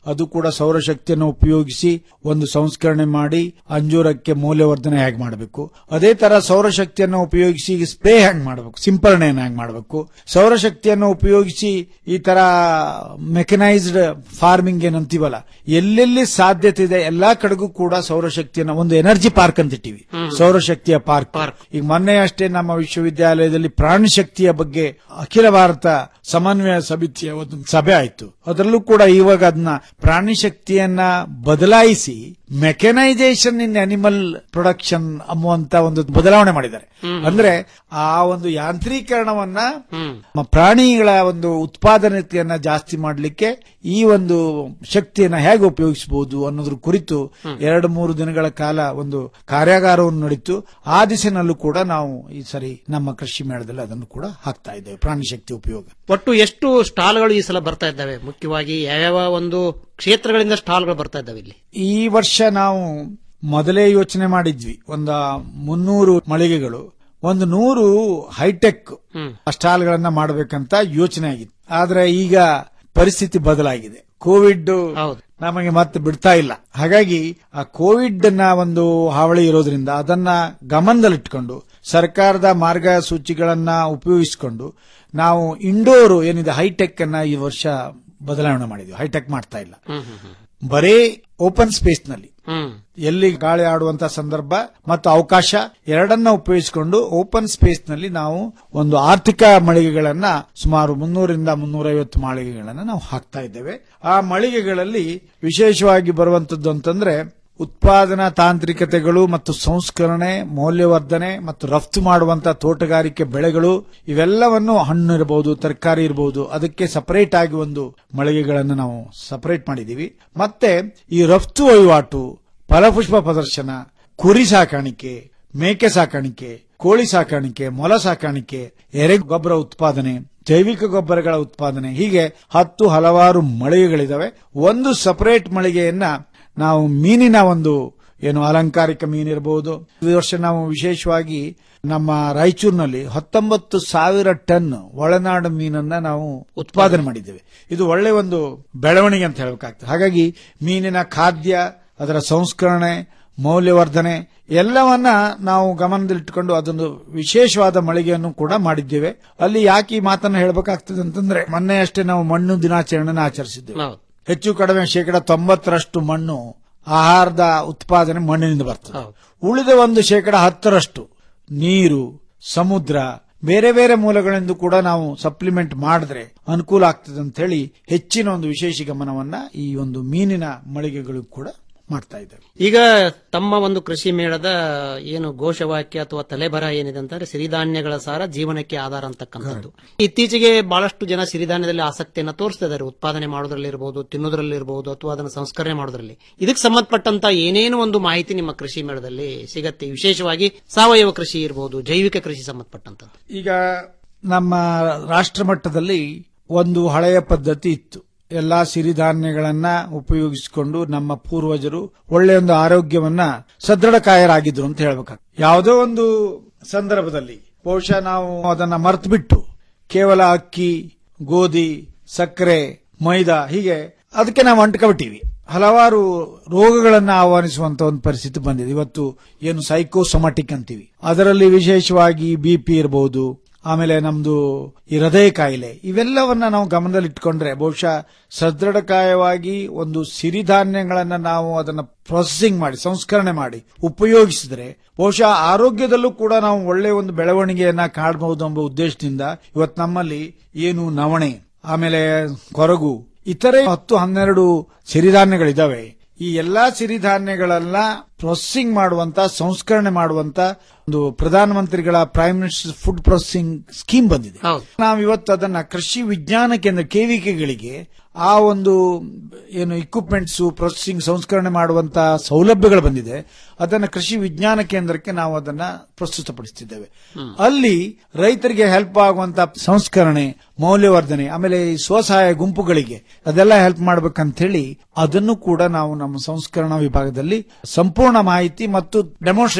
ಅದು ಕೂಡ ಸೌರಶಕ್ತಿಯನ್ನು ಉಪಯೋಗಿಸಿ ಒಂದು ಸಂಸ್ಕರಣೆ ಮಾಡಿ ಅಂಜೂರಕ್ಕೆ ಮೌಲ್ಯವರ್ಧನೆ ಹೇಗೆ ಮಾಡಬೇಕು ಅದೇ ತರ ಸೌರಶಕ್ತಿಯನ್ನು ಉಪಯೋಗಿಸಿ ಸ್ಪ್ರೇ ಹೆಂಗ್ ಮಾಡಬೇಕು ಸಿಂಪರಣೆಯನ್ನು ಹೆಂಗ್ ಮಾಡಬೇಕು ಸೌರಶಕ್ತಿಯನ್ನು ಉಪಯೋಗಿಸಿ ಈ ತರ ಮೆಕನೈಸ್ಡ್ ಫಾರ್ಮಿಂಗ್ ಏನಂತೀವಲ್ಲ ಎಲ್ಲೆಲ್ಲಿ ಸಾಧ್ಯತೆ ಇದೆ ಎಲ್ಲಾ ಕಡೆಗೂ ಕೂಡ ಸೌರಶಕ್ತಿಯನ್ನ ಒಂದು ಎನರ್ಜಿ ಪಾರ್ಕ್ ಅಂತ ಇಟ್ಟಿವಿ ಸೌರಶಕ್ತಿಯ ಪಾರ್ಕ್ ಈಗ ಮೊನ್ನೆ ಅಷ್ಟೇ ನಮ್ಮ ವಿಶ್ವವಿದ್ಯಾಲಯದಲ್ಲಿ ಪ್ರಾಣಿ ಶಕ್ತಿಯ ಬಗ್ಗೆ ಅಖಿಲ ಭಾರತ ಸಮನ್ವಯ ಸಮಿತಿಯ ಒಂದು ಸಭೆ ಆಯಿತು ಅದರಲ್ಲೂ ಕೂಡ ಇವಾಗ ಅದನ್ನ ಪ್ರಾಣಿ ಶಕ್ತಿಯನ್ನ ಬದಲಾಯಿಸಿ ಮೆಕನೈಸೇಷನ್ ಇನ್ ಅನಿಮಲ್ ಪ್ರೊಡಕ್ಷನ್ ಅನ್ನುವಂತ ಒಂದು ಬದಲಾವಣೆ ಮಾಡಿದ್ದಾರೆ ಅಂದ್ರೆ ಆ ಒಂದು ಯಾಂತ್ರೀಕರಣವನ್ನ ಮ- ಪ್ರಾಣಿಗಳ ಒಂದು ಉತ್ಪಾದನೆಯನ್ನ ಜಾಸ್ತಿ ಮಾಡಲಿಕ್ಕೆ ಈ ಒಂದು ಶಕ್ತಿಯನ್ನ ಹೇಗೆ ಉಪಯೋಗಿಸಬಹುದು ಅನ್ನೋದ್ರ ಕುರಿತು ಎರಡು ಮೂರು ದಿನಗಳ ಕಾಲ ಒಂದು ಕಾರ್ಯಾಗಾರವನ್ನು ನಡೀತು ಆ ದಿಸೆನಲ್ಲೂ ಕೂಡ ನಾವು ಈ ಸರಿ ನಮ್ಮ ಕೃಷಿ ಮೇಳದಲ್ಲಿ ಅದನ್ನು ಕೂಡ ಹಾಕ್ತಾ ಇದ್ದೇವೆ ಪ್ರಾಣಿ ಶಕ್ತಿ ಉಪಯೋಗ ಒಟ್ಟು ಎಷ್ಟು ಸ್ಟಾಲ್ಗಳು ಈ ಸಲ ಬರ್ತಾ ಇದ್ದಾವೆ ಮುಖ್ಯವಾಗಿ ಯಾವ್ಯಾವ ಒಂದು ಕ್ಷೇತ್ರಗಳಿಂದ ಸ್ಟಾಲ್ಗಳು ಬರ್ತಾ ಇದ್ದಾವೆ ಇಲ್ಲಿ ಈ ವರ್ಷ ನಾವು ಮೊದಲೇ ಯೋಚನೆ ಮಾಡಿದ್ವಿ ಒಂದು ಮುನ್ನೂರು ಮಳಿಗೆಗಳು ಒಂದು ನೂರು ಹೈಟೆಕ್ ಸ್ಟಾಲ್ಗಳನ್ನ ಮಾಡಬೇಕಂತ ಯೋಚನೆ ಆಗಿತ್ತು ಆದ್ರೆ ಈಗ ಪರಿಸ್ಥಿತಿ ಬದಲಾಗಿದೆ ಕೋವಿಡ್ ನಮಗೆ ಮತ್ತೆ ಬಿಡ್ತಾ ಇಲ್ಲ ಹಾಗಾಗಿ ಆ ಕೋವಿಡ್ ನ ಒಂದು ಹಾವಳಿ ಇರೋದ್ರಿಂದ ಅದನ್ನ ಗಮನದಲ್ಲಿಟ್ಕೊಂಡು ಸರ್ಕಾರದ ಮಾರ್ಗಸೂಚಿಗಳನ್ನ ಉಪಯೋಗಿಸಿಕೊಂಡು ನಾವು ಇಂಡೋರ್ ಏನಿದೆ ಹೈಟೆಕ್ ಅನ್ನ ಈ ವರ್ಷ ಬದಲಾವಣೆ ಮಾಡಿದ್ವಿ ಹೈಟೆಕ್ ಮಾಡ್ತಾ ಇಲ್ಲ ಬರೇ ಓಪನ್ ಸ್ಪೇಸ್ ನಲ್ಲಿ ಎಲ್ಲಿ ಗಾಳಿ ಆಡುವಂತ ಸಂದರ್ಭ ಮತ್ತು ಅವಕಾಶ ಎರಡನ್ನ ಉಪಯೋಗಿಸಿಕೊಂಡು ಓಪನ್ ಸ್ಪೇಸ್ ನಲ್ಲಿ ನಾವು ಒಂದು ಆರ್ಥಿಕ ಮಳಿಗೆಗಳನ್ನ ಸುಮಾರು ಮುನ್ನೂರಿಂದ ಮುನ್ನೂರೈವತ್ತು ಮಳಿಗೆಗಳನ್ನ ನಾವು ಹಾಕ್ತಾ ಇದ್ದೇವೆ ಆ ಮಳಿಗೆಗಳಲ್ಲಿ ವಿಶೇಷವಾಗಿ ಬರುವಂತದ್ದು ಅಂತಂದ್ರೆ ಉತ್ಪಾದನಾ ತಾಂತ್ರಿಕತೆಗಳು ಮತ್ತು ಸಂಸ್ಕರಣೆ ಮೌಲ್ಯವರ್ಧನೆ ಮತ್ತು ರಫ್ತು ಮಾಡುವಂತ ತೋಟಗಾರಿಕೆ ಬೆಳೆಗಳು ಇವೆಲ್ಲವನ್ನು ಹಣ್ಣು ಇರಬಹುದು ತರಕಾರಿ ಇರಬಹುದು ಅದಕ್ಕೆ ಸಪರೇಟ್ ಆಗಿ ಒಂದು ಮಳಿಗೆಗಳನ್ನು ನಾವು ಸಪರೇಟ್ ಮಾಡಿದೀವಿ ಮತ್ತೆ ಈ ರಫ್ತು ವಹಿವಾಟು ಫಲಪುಷ್ಪ ಪ್ರದರ್ಶನ ಕುರಿ ಸಾಕಾಣಿಕೆ ಮೇಕೆ ಸಾಕಾಣಿಕೆ ಕೋಳಿ ಸಾಕಾಣಿಕೆ ಮೊಲ ಸಾಕಾಣಿಕೆ ಎರೆ ಗೊಬ್ಬರ ಉತ್ಪಾದನೆ ಜೈವಿಕ ಗೊಬ್ಬರಗಳ ಉತ್ಪಾದನೆ ಹೀಗೆ ಹತ್ತು ಹಲವಾರು ಮಳಿಗೆಗಳಿದಾವೆ ಒಂದು ಸಪರೇಟ್ ಮಳಿಗೆಯನ್ನ ನಾವು ಮೀನಿನ ಒಂದು ಏನು ಅಲಂಕಾರಿಕ ಮೀನಿರಬಹುದು ಈ ವರ್ಷ ನಾವು ವಿಶೇಷವಾಗಿ ನಮ್ಮ ರಾಯಚೂರಿನಲ್ಲಿ ಹತ್ತೊಂಬತ್ತು ಸಾವಿರ ಟನ್ ಒಳನಾಡು ಮೀನನ್ನ ನಾವು ಉತ್ಪಾದನೆ ಮಾಡಿದ್ದೇವೆ ಇದು ಒಳ್ಳೆ ಒಂದು ಬೆಳವಣಿಗೆ ಅಂತ ಹೇಳಬೇಕಾಗ್ತದೆ ಹಾಗಾಗಿ ಮೀನಿನ ಖಾದ್ಯ ಅದರ ಸಂಸ್ಕರಣೆ ಮೌಲ್ಯವರ್ಧನೆ ಎಲ್ಲವನ್ನ ನಾವು ಗಮನದಲ್ಲಿಟ್ಟುಕೊಂಡು ಅದೊಂದು ವಿಶೇಷವಾದ ಮಳಿಗೆಯನ್ನು ಕೂಡ ಮಾಡಿದ್ದೇವೆ ಅಲ್ಲಿ ಯಾಕೆ ಈ ಮಾತನ್ನು ಹೇಳಬೇಕಾಗ್ತದೆ ಅಂತಂದ್ರೆ ಮೊನ್ನೆ ಅಷ್ಟೇ ನಾವು ಮಣ್ಣು ದಿನಾಚರಣೆನ ಆಚರಿಸಿದ್ದೇವೆ ಹೆಚ್ಚು ಕಡಿಮೆ ಶೇಕಡ ತೊಂಬತ್ತರಷ್ಟು ಮಣ್ಣು ಆಹಾರದ ಉತ್ಪಾದನೆ ಮಣ್ಣಿನಿಂದ ಬರ್ತದೆ ಉಳಿದ ಒಂದು ಶೇಕಡ ಹತ್ತರಷ್ಟು ನೀರು ಸಮುದ್ರ ಬೇರೆ ಬೇರೆ ಮೂಲಗಳಿಂದ ಕೂಡ ನಾವು ಸಪ್ಲಿಮೆಂಟ್ ಮಾಡಿದ್ರೆ ಅನುಕೂಲ ಆಗ್ತದೆ ಅಂತ ಹೇಳಿ ಹೆಚ್ಚಿನ ಒಂದು ವಿಶೇಷ ಗಮನವನ್ನ ಈ ಒಂದು ಮೀನಿನ ಮಳಿಗೆಗಳು ಕೂಡ ಮಾಡ್ತಾ ಇದ್ದೇವೆ ಈಗ ತಮ್ಮ ಒಂದು ಕೃಷಿ ಮೇಳದ ಏನು ಘೋಷವಾಕ್ಯ ಅಥವಾ ತಲೆಬರ ಏನಿದೆ ಅಂತಂದ್ರೆ ಸಿರಿಧಾನ್ಯಗಳ ಸಾರ ಜೀವನಕ್ಕೆ ಆಧಾರ ಅಂತಕ್ಕಂಥದ್ದು ಇತ್ತೀಚೆಗೆ ಬಹಳಷ್ಟು ಜನ ಸಿರಿಧಾನ್ಯದಲ್ಲಿ ಆಸಕ್ತಿಯನ್ನ ತೋರಿಸ್ತಾ ಇದ್ದಾರೆ ಉತ್ಪಾದನೆ ಮಾಡೋದ್ರಲ್ಲಿ ಇರಬಹುದು ತಿನ್ನೋದ್ರಲ್ಲಿ ಇರಬಹುದು ಅಥವಾ ಅದನ್ನು ಸಂಸ್ಕರಣೆ ಮಾಡೋದ್ರಲ್ಲಿ ಇದಕ್ಕೆ ಸಂಬಂಧಪಟ್ಟಂತ ಏನೇನು ಒಂದು ಮಾಹಿತಿ ನಿಮ್ಮ ಕೃಷಿ ಮೇಳದಲ್ಲಿ ಸಿಗತ್ತೆ ವಿಶೇಷವಾಗಿ ಸಾವಯವ ಕೃಷಿ ಇರಬಹುದು ಜೈವಿಕ ಕೃಷಿ ಸಂಬಂಧಪಟ್ಟಂತ ಈಗ ನಮ್ಮ ರಾಷ್ಟ್ರ ಮಟ್ಟದಲ್ಲಿ ಒಂದು ಹಳೆಯ ಪದ್ಧತಿ ಇತ್ತು ಎಲ್ಲಾ ಸಿರಿಧಾನ್ಯಗಳನ್ನ ಉಪಯೋಗಿಸಿಕೊಂಡು ನಮ್ಮ ಪೂರ್ವಜರು ಒಳ್ಳೆಯ ಒಂದು ಆರೋಗ್ಯವನ್ನ ಸದೃಢಕಾಯರಾಗಿದ್ರು ಅಂತ ಹೇಳ್ಬೇಕಾಗ್ತದೆ ಯಾವುದೋ ಒಂದು ಸಂದರ್ಭದಲ್ಲಿ ಬಹುಶಃ ನಾವು ಅದನ್ನ ಮರ್ತು ಬಿಟ್ಟು ಕೇವಲ ಅಕ್ಕಿ ಗೋಧಿ ಸಕ್ಕರೆ ಮೈದಾ ಹೀಗೆ ಅದಕ್ಕೆ ನಾವು ಅಂಟ್ಕೊಬಿಟ್ಟಿವಿ ಹಲವಾರು ರೋಗಗಳನ್ನ ಆಹ್ವಾನಿಸುವಂತ ಒಂದು ಪರಿಸ್ಥಿತಿ ಬಂದಿದೆ ಇವತ್ತು ಏನು ಸೈಕೋಸೊಮಾಟಿಕ್ ಅಂತೀವಿ ಅದರಲ್ಲಿ ವಿಶೇಷವಾಗಿ ಬಿಪಿ ಇರಬಹುದು ಆಮೇಲೆ ನಮ್ದು ಈ ಹೃದಯ ಕಾಯಿಲೆ ಇವೆಲ್ಲವನ್ನ ನಾವು ಗಮನದಲ್ಲಿ ಇಟ್ಕೊಂಡ್ರೆ ಬಹುಶಃ ಸದೃಢಕಾಯವಾಗಿ ಒಂದು ಸಿರಿಧಾನ್ಯಗಳನ್ನ ನಾವು ಅದನ್ನ ಪ್ರೊಸೆಸಿಂಗ್ ಮಾಡಿ ಸಂಸ್ಕರಣೆ ಮಾಡಿ ಉಪಯೋಗಿಸಿದ್ರೆ ಬಹುಶಃ ಆರೋಗ್ಯದಲ್ಲೂ ಕೂಡ ನಾವು ಒಳ್ಳೆಯ ಒಂದು ಬೆಳವಣಿಗೆಯನ್ನ ಕಾಣಬಹುದು ಎಂಬ ಉದ್ದೇಶದಿಂದ ಇವತ್ತು ನಮ್ಮಲ್ಲಿ ಏನು ನವಣೆ ಆಮೇಲೆ ಕೊರಗು ಇತರೆ ಹತ್ತು ಹನ್ನೆರಡು ಸಿರಿಧಾನ್ಯಗಳಿದಾವೆ ಈ ಎಲ್ಲಾ ಸಿರಿಧಾನ್ಯಗಳೆಲ್ಲ ಪ್ರೊಸೆಸಿಂಗ್ ಮಾಡುವಂತ ಸಂಸ್ಕರಣೆ ಮಾಡುವಂತ ಒಂದು ಪ್ರಧಾನಮಂತ್ರಿಗಳ prime minister food processing scheme ಬಂದಿದೆ ನಾವು ಇವತ್ತು ಅದನ್ನ ಕೃಷಿ ವಿಜ್ಞಾನ ಕೇಂದ್ರ ಕೆವಿಕೆಗಳಿಗೆ ಆ ಒಂದು ಏನು ಇಕ್ವಿಪ್ಮೆಂಟ್ಸ್ ಪ್ರೊಸೆಸಿಂಗ್ ಸಂಸ್ಕರಣೆ ಮಾಡುವಂತ ಸೌಲಭ್ಯಗಳು ಬಂದಿದೆ ಅದನ್ನ ಕೃಷಿ ವಿಜ್ಞಾನ ಕೇಂದ್ರಕ್ಕೆ ನಾವು ಅದನ್ನ ಪ್ರಸ್ತುತಪಡಿಸುತ್ತಿದ್ದೇವೆ ಅಲ್ಲಿ ರೈತರಿಗೆ ಹೆಲ್ಪ್ ಆಗುವಂತ ಸಂಸ್ಕರಣೆ ಮೌಲ್ಯವರ್ಧನೆ ಆಮೇಲೆ ಈ ಸ್ವಸಹಾಯ ಗುಂಪುಗಳಿಗೆ ಅದೆಲ್ಲ ಹೆಲ್ಪ್ ಮಾಡ್ಬೇಕಂತ ಹೇಳಿ ಅದನ್ನು ಕೂಡ ನಾವು ನಮ್ಮ ಸಂಸ್ಕರಣಾ ವಿಭಾಗದಲ್ಲಿ ಸಂಪೂರ್ಣ ಮಾಹಿತಿ ಮತ್ತು ಡೆಮೋನ್ಸ್ಟ್ರೇಷನ್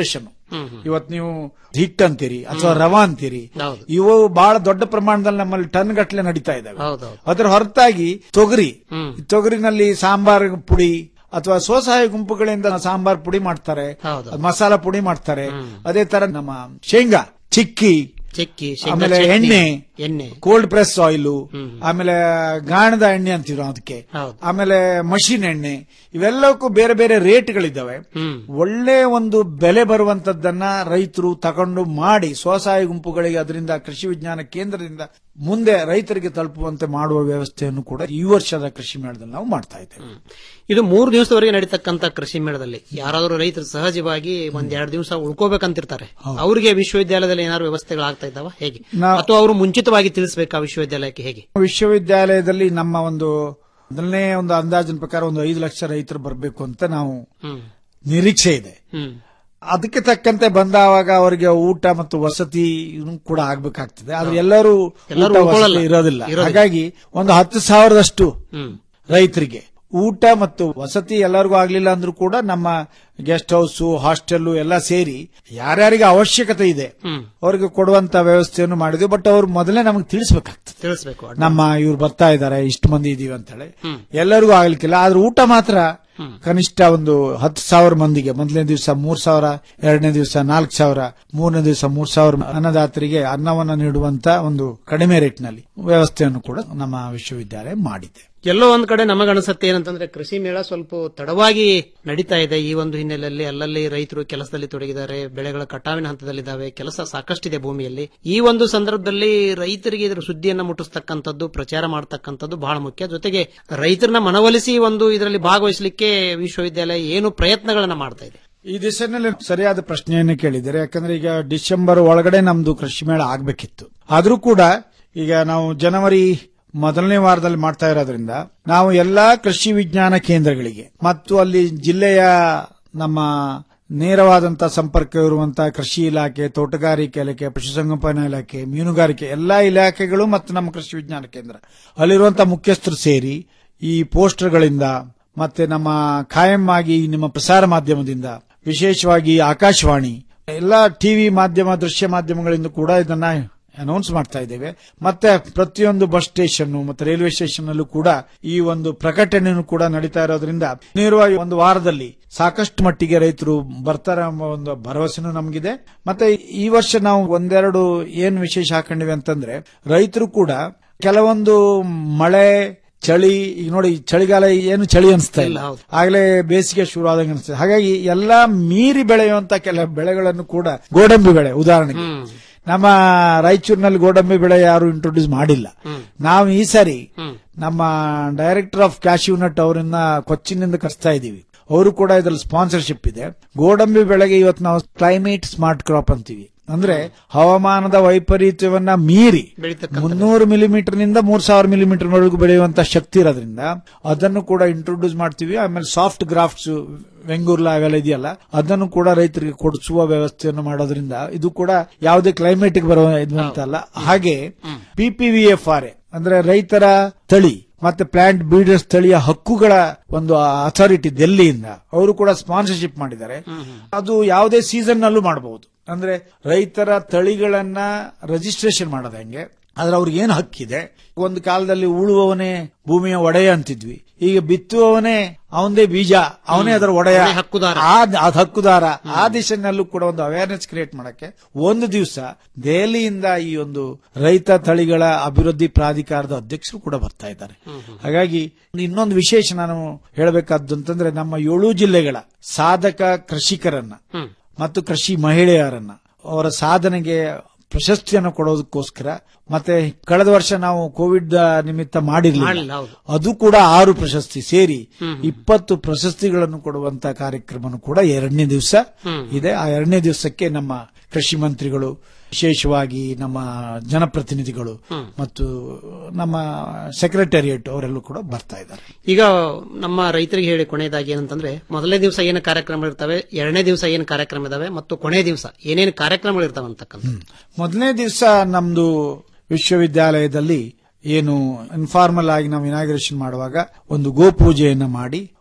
ಇವತ್ ನೀವು ಹಿಟ್ ಅಂತೀರಿ ಅಥವಾ ರವಾ ಅಂತೀರಿ ಹೌದು. ಇವು ಬಹಳ ದೊಡ್ಡ ಪ್ರಮಾಣದಲ್ಲಿ ನಮ್ಮಲ್ಲಿ ಟನ್ ಗಟ್ಟಲೆ ನಡೀತಾ ಇದಾವೆ ಹೌದೌದು ಅದರ ಹೊರತಾಗಿ ತೊಗರಿ ಹ್ಮ್. ಈ ತೊಗರಿನಲ್ಲಿ ಸಾಂಬಾರ್ ಪುಡಿ ಅಥವಾ ಸ್ವಸಹಾಯ ಗುಂಪುಗಳಿಂದ ಸಾಂಬಾರ್ ಪುಡಿ ಮಾಡ್ತಾರೆ ಹೌದು. ಮಸಾಲ ಪುಡಿ ಮಾಡ್ತಾರೆ ಅದೇ ತರ ನಮ್ಮ ಶೇಂಗಾ ಚಿಕ್ಕಿ ಚೆಕ್ಕಿ ಶೇಂಗಾ ಆಮೇಲೆ ಚಟ್ನಿ, ಎಣ್ಣೆ ಎಣ್ಣೆ ಕೋಲ್ಡ್ ಪ್ರೆಸ್ ಆಯಿಲ್ ಆಮೇಲೆ ಗಾಣದ ಎಣ್ಣೆ ಅಂತೀವಿ ಅದಕ್ಕೆ ಹೌದು. ಆಮೇಲೆ ಮಷಿನ್ ಎಣ್ಣೆ ಇವೆಲ್ಲಕ್ಕೂ ಬೇರೆ ಬೇರೆ ರೇಟ್ಗಳಿದ್ದಾವೆ ಹ್ಮ್ ಒಳ್ಳೆ ಒಂದು ಬೆಲೆ ಬರುವಂತದ್ದನ್ನ ರೈತರು ತಗೊಂಡು ಮಾಡಿ ಸ್ವಸಹಾಯ ಗುಂಪುಗಳಿಗೆ ಅದರಿಂದ ಕೃಷಿ ವಿಜ್ಞಾನ ಕೇಂದ್ರದಿಂದ ಮುಂದೆ ರೈತರಿಗೆ ತಲುಪುವಂತೆ ಮಾಡುವ ವ್ಯವಸ್ಥೆಯನ್ನು ಕೂಡ ಈ ವರ್ಷದ ಕೃಷಿ ಮೇಳದಲ್ಲಿ ನಾವು ಮಾಡ್ತಾ ಇದ್ದೇವೆ ಇದು ಮೂರು ದಿವಸದವರೆಗೆ ನಡೀತಕ್ಕಂತ ಕೃಷಿ ಮೇಳದಲ್ಲಿ ಯಾರಾದರೂ ರೈತರು ಸಹಜವಾಗಿ ಒಂದ್ ಎರಡು ದಿವಸ ಉಳ್ಕೋಬೇಕಂತಿರ್ತಾರೆ ಅವರಿಗೆ ವಿಶ್ವವಿದ್ಯಾಲಯದಲ್ಲಿ ಏನಾದ್ರು ವ್ಯವಸ್ಥೆಗಳಾಗ್ತಾ ಇದ್ದಾವ ಹೇಗೆ ನಾವು- ಅಥವಾ ಅವರು ಮುಂಚಿತವಾಗಿ ತಿಳಿಸಬೇಕಾ ವಿಶ್ವವಿದ್ಯಾಲಯಕ್ಕೆ ಹೇಗೆ ವಿಶ್ವವಿದ್ಯಾಲಯದಲ್ಲಿ ನಮ್ಮ ಒಂದು ಮೊದಲನೇ ಒಂದು ಅಂದಾಜಿನ ಪ್ರಕಾರ ಒಂದು ಐದು ಲಕ್ಷ ರೈತರು ಬರಬೇಕು ಅಂತ ನಾವು ಹ್ಮ್ ನಿರೀಕ್ಷೆ ಇದೆ ಹ್ಮ್ ಅದಕ್ಕೆ ತಕ್ಕಂತೆ ಬಂದಾವಾಗ ಅವರಿಗೆ ಊಟ ಮತ್ತು ವಸತಿ ಇವ್ನು ಕೂಡ ಆಗ್ಬೇಕಾಗ್ತದೆ ಆದ್ರೆ ಎಲ್ಲರೂ ಎಲ್ಲರೂ ಊಟ ಉಳ್ಕೊಳ್ಳಲ್ಲ. ವಸತಿ ಇರೋದಿಲ್ಲ ಇರೋದಿಲ್ಲ. ಹಾಗಾಗಿ ಒಂದು ಹತ್ತು ಸಾವಿರದಷ್ಟು ಹ್ಮ್ ರೈತರಿಗೆ ಊಟ ಮತ್ತು ವಸತಿ ಎಲ್ಲರಿಗೂ ಆಗ್ಲಿಲ್ಲ ಅಂದ್ರೂ ಕೂಡ ನಮ್ಮ ಗೆಸ್ಟ್ ಹೌಸ್ ಹಾಸ್ಟೆಲ್ ಎಲ್ಲ ಸೇರಿ ಯಾರ್ಯಾರಿಗೆ ಅವಶ್ಯಕತೆ ಇದೆ ಹ್ಮ್ ಅವರಿಗೆ ಕೊಡುವಂತ ವ್ಯವಸ್ಥೆಯನ್ನು ಮಾಡಿದ್ವಿ ಬಟ್ ಅವ್ರು ಮೊದಲೇ ನಮಗೆ ತಿಳಿಸ್ಬೇಕಾಗ್ತದೆ ತಿಳಿಸ್ಬೇಕು ನಮ್ಮ ಇವ್ರು ಬರ್ತಾ ಇದ್ದಾರೆ ಇಷ್ಟು ಮಂದಿ ಇದೀವಿ ಅಂತ ಹೇಳಿ ಹ್ಮ್. ಎಲ್ಲರಿಗೂ ಆಗ್ಲಿಕ್ಕಿಲ್ಲ ಆದ್ರೆ ಊಟ ಮಾತ್ರ ಕನಿಷ್ಠ ಒಂದು ಹತ್ತು ಸಾವಿರ ಮಂದಿಗೆ ಮೊದಲನೇ ದಿವಸ ಮೂರ್ ಸಾವಿರ ಎರಡನೇ ದಿವಸ ನಾಲ್ಕು ಸಾವಿರ ಮೂರನೇ ದಿವಸ ಮೂರ್ ಸಾವಿರ ಅನ್ನದಾತರಿಗೆ ಅನ್ನವನ್ನು ನೀಡುವಂತ ಒಂದು ಕಡಿಮೆ ರೇಟ್ನಲ್ಲಿ ವ್ಯವಸ್ಥೆಯನ್ನು ಕೂಡ ನಮ್ಮ ವಿಶ್ವವಿದ್ಯಾಲಯ ಮಾಡಿದೆ ಎಲ್ಲೋ ಒಂದ್ ಕಡೆ ನಮಗನಿಸುತ್ತೆ ಏನಂತಂದ್ರೆ ಕೃಷಿ ಮೇಳ ಸ್ವಲ್ಪ ತಡವಾಗಿ ನಡೀತಾ ಇದೆ ಈ ಒಂದು ಹಿನ್ನೆಲೆಯಲ್ಲಿ ಅಲ್ಲಲ್ಲಿ ರೈತರು ಕೆಲಸದಲ್ಲಿ ತೊಡಗಿದ್ದಾರೆ ಬೆಳೆಗಳ ಕಟಾವಿನ ಹಂತದಲ್ಲಿದ್ದಾವೆ ಕೆಲಸ ಸಾಕಷ್ಟಿದೆ ಭೂಮಿಯಲ್ಲಿ ಈ ಒಂದು ಸಂದರ್ಭದಲ್ಲಿ ರೈತರಿಗೆ ಇದರ ಸುದ್ದಿಯನ್ನ ಮುಟ್ಟಿಸ್ತಕ್ಕಂಥದ್ದು ಪ್ರಚಾರ ಮಾಡತಕ್ಕಂಥದ್ದು ಬಹಳ ಮುಖ್ಯ ಜೊತೆಗೆ ರೈತರನ್ನ ಮನವೊಲಿಸಿ ಒಂದು ಇದರಲ್ಲಿ ಭಾಗವಹಿಸಲಿಕ್ಕೆ ವಿಶ್ವವಿದ್ಯಾಲಯ ಏನು ಪ್ರಯತ್ನಗಳನ್ನ ಮಾಡ್ತಾ ಇದೆ ಈ ದಿಶೆನಲ್ಲಿ ಸರಿಯಾದ ಪ್ರಶ್ನೆಯನ್ನು ಕೇಳಿದ್ದಾರೆ ಯಾಕಂದ್ರೆ ಈಗ ಡಿಸೆಂಬರ್ ಒಳಗಡೆ ನಮ್ದು ಕೃಷಿ ಮೇಳ ಆಗ್ಬೇಕಿತ್ತು ಆದ್ರೂ ಕೂಡ ಈಗ ನಾವು ಜನವರಿ ಮೊದಲನೇ ವಾರದಲ್ಲಿ ಮಾಡ್ತಾ ಇರೋದ್ರಿಂದ ನಾವು ಎಲ್ಲಾ ಕೃಷಿ ವಿಜ್ಞಾನ ಕೇಂದ್ರಗಳಿಗೆ ಮತ್ತು ಅಲ್ಲಿ ಜಿಲ್ಲೆಯ ನಮ್ಮ ನೇರವಾದಂತಹ ಸಂಪರ್ಕ ಇರುವಂತಹ ಕೃಷಿ ಇಲಾಖೆ ತೋಟಗಾರಿಕೆ ಇಲಾಖೆ ಪಶುಸಂಗೋಪನಾ ಇಲಾಖೆ ಮೀನುಗಾರಿಕೆ ಎಲ್ಲಾ ಇಲಾಖೆಗಳು ಮತ್ತು ನಮ್ಮ ಕೃಷಿ ವಿಜ್ಞಾನ ಕೇಂದ್ರ ಅಲ್ಲಿರುವಂತಹ ಮುಖ್ಯಸ್ಥರು ಸೇರಿ ಈ ಪೋಸ್ಟರ್ಗಳಿಂದ ಮತ್ತೆ ನಮ್ಮ ಖಾಯಂ ಆಗಿ ನಿಮ್ಮ ಪ್ರಸಾರ ಮಾಧ್ಯಮದಿಂದ ವಿಶೇಷವಾಗಿ ಆಕಾಶವಾಣಿ ಎಲ್ಲ ಟಿವಿ ಮಾಧ್ಯಮ ದೃಶ್ಯ ಮಾಧ್ಯಮಗಳಿಂದ ಕೂಡ ಇದನ್ನ ಅನೌನ್ಸ್ ಮಾಡ್ತಾ ಇದ್ದೇವೆ ಮತ್ತೆ ಪ್ರತಿಯೊಂದು ಬಸ್ ಸ್ಟೇಷನ್ ಮತ್ತೆ ರೈಲ್ವೆ ಸ್ಟೇಷನ್ ಅಲ್ಲೂ ಕೂಡ ಈ ಒಂದು ಪ್ರಕಟಣೆಯನ್ನು ಕೂಡ ನಡೀತಾ ಇರೋದ್ರಿಂದ ನೇರವಾಗಿ ಒಂದು ವಾರದಲ್ಲಿ ಸಾಕಷ್ಟು ಮಟ್ಟಿಗೆ ರೈತರು ಬರ್ತಾರೆ ಎಂಬ ಒಂದು ಭರವಸೆನೂ ನಮಗಿದೆ ಮತ್ತೆ ಈ ವರ್ಷ ನಾವು ಒಂದೆರಡು ಏನ್ ವಿಶೇಷ ಹಾಕೊಂಡಿವೆ ಅಂತಂದ್ರೆ ರೈತರು ಕೂಡ ಕೆಲವೊಂದು ಮಳೆ ಚಳಿ ಈಗ ನೋಡಿ ಚಳಿಗಾಲ ಏನು ಚಳಿ ಅನಿಸ್ತಾ ಇಲ್ಲ ಆಗ್ಲೇ ಬೇಸಿಗೆ ಶುರು ಆದಂಗೆ ಅನಿಸ್ತದೆ ಹಾಗಾಗಿ ಎಲ್ಲಾ ಮೀರಿ ಬೆಳೆಯುವಂತ ಕೆಲ ಬೆಳೆಗಳನ್ನು ಕೂಡ ಗೋಡಂಬಿ ಬೆಳೆ ಉದಾಹರಣೆಗೆ ನಮ್ಮ ರಾಯಚೂರಿನಲ್ಲಿ ಗೋಡಂಬಿ ಬೆಳೆ ಯಾರು ಇಂಟ್ರೊಡ್ಯೂಸ್ ಮಾಡಿಲ್ಲ ನಾವು ಈ ಸಾರಿ ನಮ್ಮ ಡೈರೆಕ್ಟರ್ ಆಫ್ ಕ್ಯಾಶ್ಯೂ ನಟ್ ಅವರನ್ನ ಕೊಚ್ಚಿನಿಂದ ಕರೆಸ್ತಾ ಇದೀವಿ ಅವರು ಕೂಡ ಇದ್ರಲ್ಲಿ ಸ್ಪಾನ್ಸರ್ಶಿಪ್ ಇದೆ ಗೋಡಂಬಿ ಬೆಳೆಗೆ ಇವತ್ತು ನಾವು ಕ್ಲೈಮೇಟ್ ಸ್ಮಾರ್ಟ್ ಕ್ರಾಪ್ ಅಂತೀವಿ ಅಂದ್ರೆ ಹವಾಮಾನದ ವೈಪರೀತ್ಯವನ್ನ ಮೀರಿ ಮುನ್ನೂರು ಮಿಲಿಮೀಟರ್ ನಿಂದ ಮೂರ್ ಸಾವಿರ ಮಿಲಿಮೀಟರ್ ವರೆಗೂ ಬೆಳೆಯುವಂತ ಶಕ್ತಿ ಇರೋದ್ರಿಂದ ಅದನ್ನು ಕೂಡ ಇಂಟ್ರೊಡ್ಯೂಸ್ ಮಾಡ್ತೀವಿ ಆಮೇಲೆ ಸಾಫ್ಟ್ ಗ್ರಾಫ್ಟ್ಸ್ ವೆಂಗೂರ್ಲಾ ಅವೆಲ್ಲ ಇದೆಯಲ್ಲ ಅದನ್ನು ಕೂಡ ರೈತರಿಗೆ ಕೊಡಿಸುವ ವ್ಯವಸ್ಥೆಯನ್ನು ಮಾಡೋದ್ರಿಂದ ಇದು ಕೂಡ ಯಾವುದೇ ಕ್ಲೈಮೇಟ್ ಬರುವ ಇದು ಅಂತಲ್ಲ ಹಾಗೆ ಪಿಪಿವಿಎಫ್ ಆರ್ ಎ ಅಂದ್ರೆ ರೈತರ ತಳಿ ಮತ್ತೆ ಪ್ಲಾಂಟ್ ಬ್ರೀಡರ್ಸ್ ತಳಿಯ ಹಕ್ಕುಗಳ ಒಂದು ಅಥಾರಿಟಿ ಡೆಲ್ಲಿಯಿಂದ ಅವರು ಕೂಡ ಸ್ಪಾನ್ಸರ್ಶಿಪ್ ಮಾಡಿದ್ದಾರೆ ಅದು ಯಾವುದೇ ಸೀಸನ್ ನಲ್ಲೂ ಮಾಡಬಹುದು ಅಂದ್ರೆ ರೈತರ ತಳಿಗಳನ್ನ ರಿಜಿಸ್ಟ್ರೇಷನ್ ಮಾಡೋದು ಹೆಂಗೆ ಆದ್ರೆ ಅವ್ರಿಗೆ ಏನು ಹಕ್ಕಿದೆ ಒಂದು ಕಾಲದಲ್ಲಿ ಉಳುವವನೇ ಭೂಮಿಯ ಒಡೆಯ ಅಂತಿದ್ವಿ ಈಗ ಬಿತ್ತುವವನೇ ಅವನದೇ ಬೀಜ ಅವನೇ ಅದರ ಒಡೆಯ ಅವನೇ ಹಕ್ಕುದಾರ. ಆ- ಅದ್ ಹಕ್ಕುದಾರ ಆ ದಿಶೆನಲ್ಲೂ ಕೂಡ ಒಂದು ಅವೇರ್ನೆಸ್ ಕ್ರಿಯೇಟ್ ಮಾಡಕ್ಕೆ ಒಂದು ದಿವಸ ದೆಹಲಿಯಿಂದ ಈ ಒಂದು ರೈತ ತಳಿಗಳ ಅಭಿವೃದ್ಧಿ ಪ್ರಾಧಿಕಾರದ ಅಧ್ಯಕ್ಷರು ಕೂಡ ಬರ್ತಾ ಇದ್ದಾರೆ ಹಾಗಾಗಿ ಇನ್ನೊಂದು ವಿಶೇಷ ನಾನು ಹೇಳಬೇಕಾದ್ದು ಅಂತಂದ್ರೆ ನಮ್ಮ ಏಳು ಜಿಲ್ಲೆಗಳ ಸಾಧಕ ಕೃಷಿಕರನ್ನ ಮತ್ತು ಕೃಷಿ ಮಹಿಳೆಯರನ್ನ ಅವರ ಸಾಧನೆಗೆ ಪ್ರಶಸ್ತಿಯನ್ನು ಕೊಡೋದಕ್ಕೋಸ್ಕರ ಮತ್ತೆ ಕಳೆದ ವರ್ಷ ನಾವು ಕೋವಿಡ್ ನಿಮಿತ್ತ ಮಾಡ್ಲಿಲ್ಲ, ಮಾಡಿರಲಿಲ್ಲ ಹೌದು. ಅದು ಕೂಡ ಆರು ಪ್ರಶಸ್ತಿ ಸೇರಿ ಇಪ್ಪತ್ತು ಪ್ರಶಸ್ತಿಗಳನ್ನು ಕೊಡುವಂತ ಕಾರ್ಯಕ್ರಮ ಕೂಡ ಎರಡನೇ ದಿವಸ ಇದೆ ಆ ಎರಡನೇ ದಿವಸಕ್ಕೆ ನಮ್ಮ ಕೃಷಿ ಮಂತ್ರಿಗಳು ವಿಶೇಷವಾಗಿ ನಮ್ಮ ಜನಪ್ರತಿನಿಧಿಗಳು ಮತ್ತು ನಮ್ಮ ಸೆಕ್ರೆಟರಿಯೇಟ್ ಅವರೆಲ್ಲೂ ಕೂಡ ಬರ್ತಾ ಇದ್ದಾರೆ ಈಗ ನಮ್ಮ ರೈತರಿಗೆ ಹೇಳಿ ಕೊನೆಯದಾಗಿ ಏನಂತಂದ್ರೆ ಮೊದಲನೇ ದಿವಸ ಏನು ಕಾರ್ಯಕ್ರಮ ಇರ್ತವೆ ಎರಡನೇ ದಿವಸ ಏನು ಕಾರ್ಯಕ್ರಮ ಇದಾವೆ ಮತ್ತು ಕೊನೆಯ ದಿವಸ ಏನೇನು ಕಾರ್ಯಕ್ರಮಗಳು ಇರ್ತಾವೆ ಅಂತಕ್ಕಂಥ ಮೊದಲನೇ ದಿವಸ ನಮ್ದು ವಿಶ್ವವಿದ್ಯಾಲಯದಲ್ಲಿ ಏನು ಇನ್ಫಾರ್ಮಲ್ ಆಗಿ ನಾವು ಇನಾಗ್ರೇಷನ್ ಮಾಡುವಾಗ ಒಂದು ಗೋಪೂಜೆಯನ್ನ ಮಾಡಿ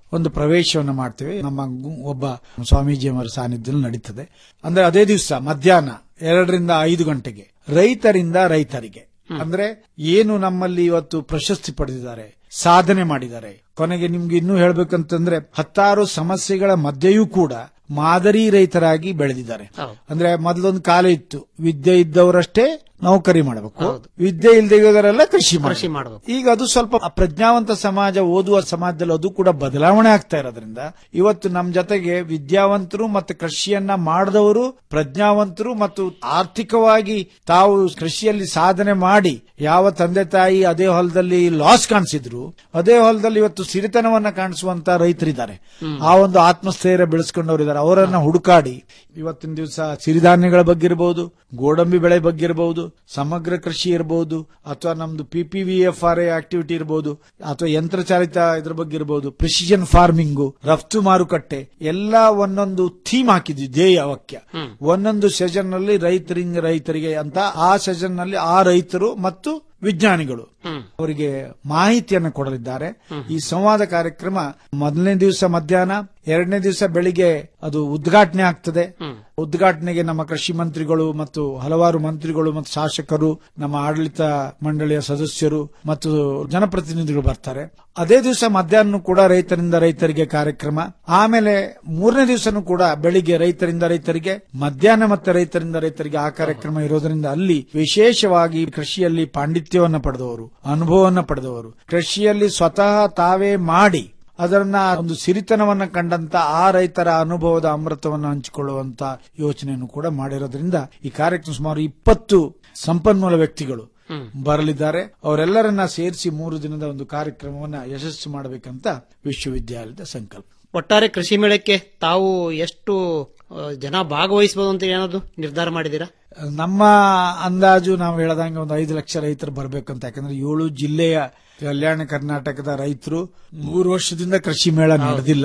ಒಂದು ಪ್ರವೇಶವನ್ನು ಮಾಡ್ತೇವೆ ನಮ್ಮ ಗು- ಒಬ್ಬ ಸ್ವಾಮೀಜಿಯವರ ಸಾನ್ನಿಧ್ಯದಲ್ಲಿ ನಡೀತದೆ ಅಂದ್ರೆ ಅದೇ ದಿವಸ ಮಧ್ಯಾಹ್ನ ಎರಡರಿಂದ ಐದು ಗಂಟೆಗೆ ರೈತರಿಂದ ರೈತರಿಗೆ ಅಂದ್ರೆ ಏನು ನಮ್ಮಲ್ಲಿ ಇವತ್ತು ಪ್ರಶಸ್ತಿ ಪಡೆದಿದ್ದಾರೆ ಸಾಧನೆ ಮಾಡಿದ್ದಾರೆ ಕೊನೆಗೆ ನಿಮ್ಗೆ ಇನ್ನೂ ಹೇಳ್ಬೇಕಂತಂದ್ರೆ ಹತ್ತಾರು ಸಮಸ್ಯೆಗಳ ಮಧ್ಯೆಯೂ ಕೂಡ ಮಾದರಿ ರೈತರಾಗಿ ಬೆಳೆದಿದ್ದಾರೆ ಅಂದ್ರೆ ಮೊದಲೊಂದು ಕಾಲ ಇತ್ತು ವಿದ್ಯೆ ಇದ್ದವರಷ್ಟೇ ನೌಕರಿ ಮಾಡಬೇಕು ವಿದ್ಯೆ ಇಲ್ಲದೆ ಇರೋದರೆಲ್ಲ ಕೃಷಿ ಕೃಷಿ ಮಾಡಬೇಕು ಮಾಡಬೇಕು ಈಗ ಅದು ಸ್ವಲ್ಪ ಪ್ರಜ್ಞಾವಂತ ಸಮಾಜ ಓದುವ ಸಮಾಜದಲ್ಲಿ ಅದು ಕೂಡ ಬದಲಾವಣೆ ಆಗ್ತಾ ಇರೋದ್ರಿಂದ ಇವತ್ತು ನಮ್ಮ ಜೊತೆಗೆ ವಿದ್ಯಾವಂತರು ಮತ್ತು ಕೃಷಿಯನ್ನ ಮಾಡಿದವರು ಪ್ರಜ್ಞಾವಂತರು ಮತ್ತು ಆರ್ಥಿಕವಾಗಿ ತಾವು ಕೃಷಿಯಲ್ಲಿ ಸಾಧನೆ ಮಾಡಿ ಯಾವ ತಂದೆ ತಾಯಿ ಅದೇ ಹೊಲದಲ್ಲಿ ಲಾಸ್ ಕಾಣಿಸಿದ್ರು ಅದೇ ಹೊಲದಲ್ಲಿ ಇವತ್ತು ಸಿರಿತನವನ್ನ ಕಾಣಿಸುವಂತ ರೈತರಿದ್ದಾರೆ ಆ ಒಂದು ಆತ್ಮಸ್ಥೈರ್ಯ ಬೆಳೆಸ್ಕೊಂಡವ್ರು ಇದ್ದಾರೆ ಅವರನ್ನ ಹುಡುಕಾಡಿ ಇವತ್ತಿನ ದಿವಸ ಸಿರಿಧಾನ್ಯಗಳ ಬಗ್ಗೆ ಇರಬಹುದು ಗೋಡಂಬಿ ಬೆಳೆ ಬಗ್ಗೆ ಇರಬಹುದು ಸಮಗ್ರ ಕೃಷಿ ಇರಬಹುದು ಅಥವಾ ನಮ್ದು P P V F R A activity ಇರಬಹುದು ಅಥವಾ ಯಂತ್ರಚಾಲಿತ ಇದ್ರ ಬಗ್ಗೆ ಇರಬಹುದು ಪ್ರಿಸಿಷನ್ ಫಾರ್ಮಿಂಗು ರಫ್ತು ಮಾರುಕಟ್ಟೆ ಎಲ್ಲ ಒಂದೊಂದು ಥೀಮ್ ಹಾಕಿದ್ವಿ ಧ್ಯೇಯ ವಾಕ್ಯ ಒಂದೊಂದು ಸೆಷನ್ ನಲ್ಲಿ ರೈತರಿಂದ ರೈತರಿಗೆ ಅಂತ ಆ ಸೆಷನ್ ನಲ್ಲಿ ಆ ರೈತರು ಮತ್ತು ವಿಜ್ಞಾನಿಗಳು ಅವರಿಗೆ ಮಾಹಿತಿಯನ್ನು ಕೊಡಲಿದ್ದಾರೆ ಈ ಸಂವಾದ ಕಾರ್ಯಕ್ರಮ ಮೊದಲನೇ ದಿವಸ ಮಧ್ಯಾಹ್ನ ಎರಡನೇ ದಿವಸ ಬೆಳಿಗ್ಗೆ ಅದು ಉದ್ಘಾಟನೆ ಆಗ್ತದೆ ಉದ್ಘಾಟನೆಗೆ ನಮ್ಮ ಕೃಷಿ ಮಂತ್ರಿಗಳು ಮತ್ತು ಹಲವಾರು ಮಂತ್ರಿಗಳು ಮತ್ತು ಶಾಸಕರು ನಮ್ಮ ಆಡಳಿತ ಮಂಡಳಿಯ ಸದಸ್ಯರು ಮತ್ತು ಜನಪ್ರತಿನಿಧಿಗಳು ಬರ್ತಾರೆ ಅದೇ ದಿವಸ ಮಧ್ಯಾಹ್ನ ಕೂಡ ರೈತರಿಂದ ರೈತರಿಗೆ ಕಾರ್ಯಕ್ರಮ ಆಮೇಲೆ ಮೂರನೇ ದಿವಸನೂ ಕೂಡ ಬೆಳಿಗ್ಗೆ ರೈತರಿಂದ ರೈತರಿಗೆ ಮಧ್ಯಾಹ್ನ ಮತ್ತೆ ರೈತರಿಂದ ರೈತರಿಗೆ ಆ ಕಾರ್ಯಕ್ರಮ ಇರೋದ್ರಿಂದ ಅಲ್ಲಿ ವಿಶೇಷವಾಗಿ ಕೃಷಿಯಲ್ಲಿ ಪಾಂಡಿತ್ಯವನ್ನ ಪಡೆದವರು ಅನುಭವವನ್ನು ಪಡೆದವರು ಕೃಷಿಯಲ್ಲಿ ಸ್ವತಃ ತಾವೇ ಮಾಡಿ ಅದನ್ನ ಒಂದು ಸಿರಿತನವನ್ನ ಕಂಡಂತ ಆ ರೈತರ ಅನುಭವದ ಅಮೃತವನ್ನು ಹಂಚಿಕೊಳ್ಳುವಂತ ಯೋಚನೆಯನ್ನು ಕೂಡ ಮಾಡಿರೋದ್ರಿಂದ ಈ ಕಾರ್ಯಕ್ರಮ ಸುಮಾರು ಇಪ್ಪತ್ತು ಸಂಪನ್ಮೂಲ ವ್ಯಕ್ತಿಗಳು ಬರಲಿದ್ದಾರೆ ಅವರೆಲ್ಲರನ್ನ ಸೇರಿಸಿ ಮೂರು ದಿನದ ಒಂದು ಕಾರ್ಯಕ್ರಮವನ್ನ ಯಶಸ್ಸು ಮಾಡಬೇಕಂತ ವಿಶ್ವವಿದ್ಯಾಲಯದ ಸಂಕಲ್ಪ ಒಟ್ಟಾರೆ ಕೃಷಿ ಮೇಳಕ್ಕೆ ತಾವು ಎಷ್ಟು ಆ, ಜನ ಭಾಗವಹಿಸಬಹುದು ಅಂತ ಏನಾದ್ರು ನಿರ್ಧಾರ ಮಾಡಿದ್ದೀರಾ ನಮ್ಮ ಅಂದಾಜು ನಾವು ಹೇಳದಂಗೆ ಒಂದು ಐದು ಲಕ್ಷ ರೈತರು ಬರಬೇಕಂತ ಯಾಕಂದ್ರೆ ಏಳು ಜಿಲ್ಲೆಯ ಕಲ್ಯಾಣ ಕರ್ನಾಟಕದ ರೈತರು ಮೂರು ವರ್ಷದಿಂದ ಕೃಷಿ ಮೇಳ ನಡೆದಿಲ್ಲ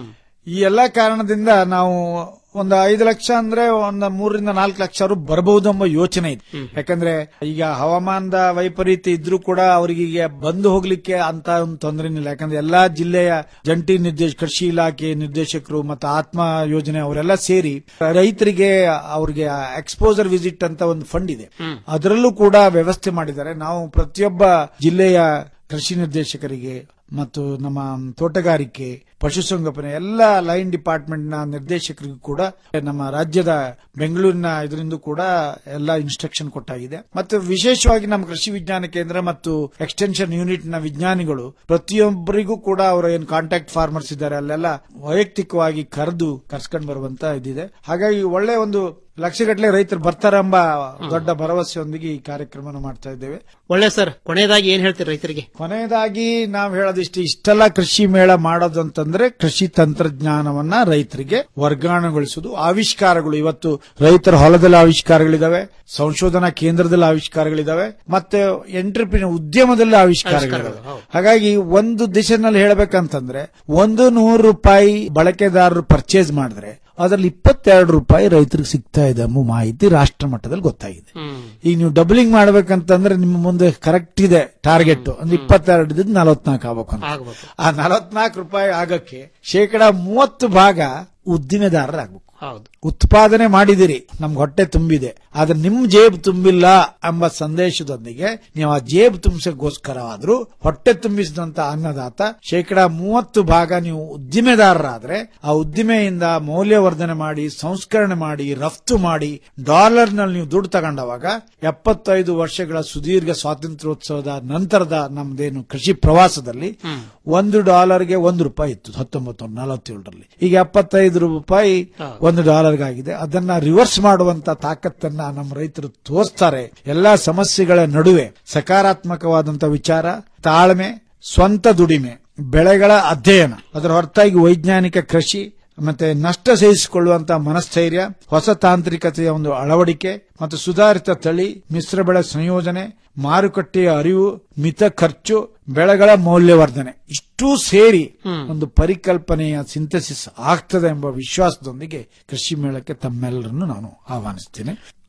ಈ ಎಲ್ಲಾ ಕಾರಣದಿಂದ ನಾವು ಒಂದು ಐದು ಲಕ್ಷ ಅಂದ್ರೆ ಒಂದು ಮೂರರಿಂದ ನಾಲ್ಕು ಲಕ್ಷ ಅವರು ಬರಬಹುದೆಂಬ ಯೋಚನೆ ಇದೆ ಯಾಕಂದ್ರೆ ಈಗ ಹವಾಮಾನದ ವೈಪರೀತ್ಯ ಇದ್ರೂ ಕೂಡ ಅವರಿಗೆ ಈಗ ಬಂದು ಹೋಗ್ಲಿಕ್ಕೆ ಅಂತ ಒಂದು ತೊಂದರೆ ಇಲ್ಲ ಯಾಕಂದ್ರೆ ಎಲ್ಲಾ ಜಿಲ್ಲೆಯ ಜಂಟಿ ನಿರ್ದೇಶ ಕೃಷಿ ಇಲಾಖೆ ನಿರ್ದೇಶಕರು ಮತ್ತು ಆತ್ಮ ಯೋಜನೆ ಅವರೆಲ್ಲ ಸೇರಿ ರೈತರಿಗೆ ಅವ್ರಿಗೆ ಎಕ್ಸ್ಪೋಜರ್ ವಿಸಿಟ್ ಅಂತ ಒಂದು ಫಂಡ್ ಇದೆ ಅದರಲ್ಲೂ ಕೂಡ ವ್ಯವಸ್ಥೆ ಮಾಡಿದ್ದಾರೆ ನಾವು ಪ್ರತಿಯೊಬ್ಬ ಜಿಲ್ಲೆಯ ಕೃಷಿ ನಿರ್ದೇಶಕರಿಗೆ ಮತ್ತು ನಮ್ಮ ತೋಟಗಾರಿಕೆ ಪಶುಸಂಗೋಪನೆ ಎಲ್ಲ ಲೈನ್ ಡಿಪಾರ್ಟ್ಮೆಂಟ್ ನ ನಿರ್ದೇಶಕರಿಗೂ ಕೂಡ ನಮ್ಮ ರಾಜ್ಯದ ಬೆಂಗಳೂರಿನ ಇದರಿಂದ ಕೂಡ ಎಲ್ಲ ಇನ್ಸ್ಟ್ರಕ್ಷನ್ ಕೊಟ್ಟಾಗಿದೆ ಮತ್ತು ವಿಶೇಷವಾಗಿ ನಮ್ಮ ಕೃಷಿ ವಿಜ್ಞಾನ ಕೇಂದ್ರ ಮತ್ತು ಎಕ್ಸ್ಟೆನ್ಷನ್ ಯೂನಿಟ್ ನ ವಿಜ್ಞಾನಿಗಳು ಪ್ರತಿಯೊಬ್ಬರಿಗೂ ಕೂಡ ಅವರ ಏನು ಕಾಂಟ್ಯಾಕ್ಟ್ ಫಾರ್ಮರ್ಸ್ ಇದ್ದಾರೆ ಅಲ್ಲೆಲ್ಲ ವೈಯಕ್ತಿಕವಾಗಿ ಕರೆದು ಕರ್ಸ್ಕೊಂಡು ಬರುವಂತ ಇದಿದೆ ಹಾಗಾಗಿ ಒಳ್ಳೆ ಒಂದು ಲಕ್ಷಗಟ್ಟಲೆ ರೈತರು ಬರ್ತಾರೆಂಬ ದೊಡ್ಡ ಭರವಸೆಯೊಂದಿಗೆ ಈ ಕಾರ್ಯಕ್ರಮ ಮಾಡ್ತಾ ಇದ್ದೇವೆ ಒಳ್ಳೆ ಸರ್ ಕೊನೆಯದಾಗಿ ಏನ್ ಹೇಳ್ತೀರಿ ರೈತರಿಗೆ ಕೊನೆಯದಾಗಿ ನಾವು ಹೇಳೋದಿಷ್ಟು ಇಷ್ಟೆಲ್ಲ ಕೃಷಿ ಮೇಳ ಮಾಡೋದು ಅಂತಂದ್ರೆ ಕೃಷಿ ತಂತ್ರಜ್ಞಾನವನ್ನ ರೈತರಿಗೆ ವರ್ಗಾವಣೆಗೊಳಿಸುವುದು ಆವಿಷ್ಕಾರಗಳು ಇವತ್ತು ರೈತರ ಹೊಲದಲ್ಲಿ ಆವಿಷ್ಕಾರಗಳಿದಾವೆ ಸಂಶೋಧನಾ ಕೇಂದ್ರದಲ್ಲಿ ಆವಿಷ್ಕಾರಗಳಿದಾವೆ ಮತ್ತೆ ಎಂಟ್ರಪ್ರಿನ ಉದ್ಯಮದಲ್ಲಿ ಆವಿಷ್ಕಾರಗಳಿದಾವೆ ಹಾಗಾಗಿ ಒಂದು ದಿಶೆನಲ್ಲಿ ಹೇಳಬೇಕಂತಂದ್ರೆ ಒಂದು ನೂರು ರೂಪಾಯಿ ಬಳಕೆದಾರರು ಪರ್ಚೇಸ್ ಮಾಡಿದ್ರೆ ಅದರಲ್ಲಿ ಇಪ್ಪತ್ತೆರಡು ರೂಪಾಯಿ ರೈತರಿಗೆ ಸಿಗ್ತಾ ಇದೆ ಎಂಬ ಮಾಹಿತಿ ರಾಷ್ಟ್ರ ಮಟ್ಟದಲ್ಲಿ ಗೊತ್ತಾಗಿದೆ ಈಗ ನೀವು ಡಬಲಿಂಗ್ ಮಾಡ್ಬೇಕಂತಂದ್ರೆ ನಿಮ್ಮ ಮುಂದೆ ಕರೆಕ್ಟ್ ಇದೆ ಟಾರ್ಗೆಟ್ ಅಂದ್ರೆ ಇಪ್ಪತ್ತೆರಡು ಇದ್ದು ನಲವತ್ನಾಲ್ಕು ಆಗ್ಬೇಕು ಅಂತ ಆ ನಲವತ್ನಾಲ್ಕು ರೂಪಾಯಿ ಆಗಕ್ಕೆ ಶೇಕಡ ಮೂವತ್ತು ಭಾಗ ಉದ್ದಿಮೆದಾರರಾಗಬೇಕು ಹೌದು ಉತ್ಪಾದನೆ ಮಾಡಿದಿರಿ ನಮ್ಗೆ ಹೊಟ್ಟೆ ತುಂಬಿದೆ ಆದ್ರೆ ನಿಮ್ ಜೇಬ್ ತುಂಬಿಲ್ಲ ಎಂಬ ಸಂದೇಶದೊಂದಿಗೆ ನೀವು ಆ ಜೇಬ್ ತುಂಬಿಸಕ್ಕೋಸ್ಕರವಾದ್ರೂ ಹೊಟ್ಟೆ ತುಂಬಿಸಿದಂತ ಅನ್ನದಾತ ಶೇಕಡ ಮೂವತ್ತು ಭಾಗ ನೀವು ಉದ್ದಿಮೆದಾರರಾದ್ರೆ ಆ ಉದ್ದಿಮೆಯಿಂದ ಮೌಲ್ಯವರ್ಧನೆ ಮಾಡಿ ಸಂಸ್ಕರಣೆ ಮಾಡಿ ರಫ್ತು ಮಾಡಿ ಡಾಲರ್ ನಲ್ಲಿ ನೀವು ದುಡ್ಡು ತಗೊಂಡವಾಗ ಎಪ್ಪತ್ತೈದು ವರ್ಷಗಳ ಸುದೀರ್ಘ ಸ್ವಾತಂತ್ರ್ಯೋತ್ಸವದ ನಂತರದ ನಮ್ದೇನು ಕೃಷಿ ಪ್ರವಾಸದಲ್ಲಿ ಒಂದು ಡಾಲರ್ಗೆ ಒಂದು ರೂಪಾಯಿ ಇತ್ತು ಹತ್ತೊಂಬತ್ತು ನೂರ ನಲವತ್ತೇಳರಲ್ಲಿ ಈಗ ಎಪ್ಪತ್ತೈದು ರೂಪಾಯಿ ಒಂದು ಡಾಲರ್ಗಾಗಿದೆ ಅದನ್ನ ರಿವರ್ಸ್ ಮಾಡುವಂತ ತಾಕತ್ತನ್ನ ನಮ್ಮ ರೈತರು ತೋರಿಸ್ತಾರೆ ಎಲ್ಲಾ ಸಮಸ್ಯೆಗಳ ನಡುವೆ ಸಕಾರಾತ್ಮಕವಾದಂತ ವಿಚಾರ ತಾಳ್ಮೆ ಸ್ವಂತ ದುಡಿಮೆ ಬೆಳೆಗಳ ಅಧ್ಯಯನ ಅದರ ಹೊರತಾಗಿ ವೈಜ್ಞಾನಿಕ ಕೃಷಿ ಮತ್ತೆ ನಷ್ಟ ಸಹಿಸಿಕೊಳ್ಳುವಂತ ಮನಸ್ಥೈರ್ಯ ಹೊಸ ತಾಂತ್ರಿಕತೆಯ ಒಂದು ಅಳವಡಿಕೆ ಮತ್ತು ಸುಧಾರಿತ ತಳಿ ಮಿಶ್ರ ಬೆಳೆ ಸಂಯೋಜನೆ ಮಾರುಕಟ್ಟೆಯ ಅರಿವು ಮಿತ ಖರ್ಚು ಬೆಳೆಗಳ ಮೌಲ್ಯವರ್ಧನೆ ಇಷ್ಟೂ ಸೇರಿ ಒಂದು ಪರಿಕಲ್ಪನೆಯ ಸಿಂಥಸಿಸ್ ಆಗ್ತದೆ ಎಂಬ ವಿಶ್ವಾಸದೊಂದಿಗೆ ಕೃಷಿ ಮೇಳಕ್ಕೆ ತಮ್ಮೆಲ್ಲರನ್ನು ನಾನು ಆಹ್ವಾನಿಸ್ತೇನೆ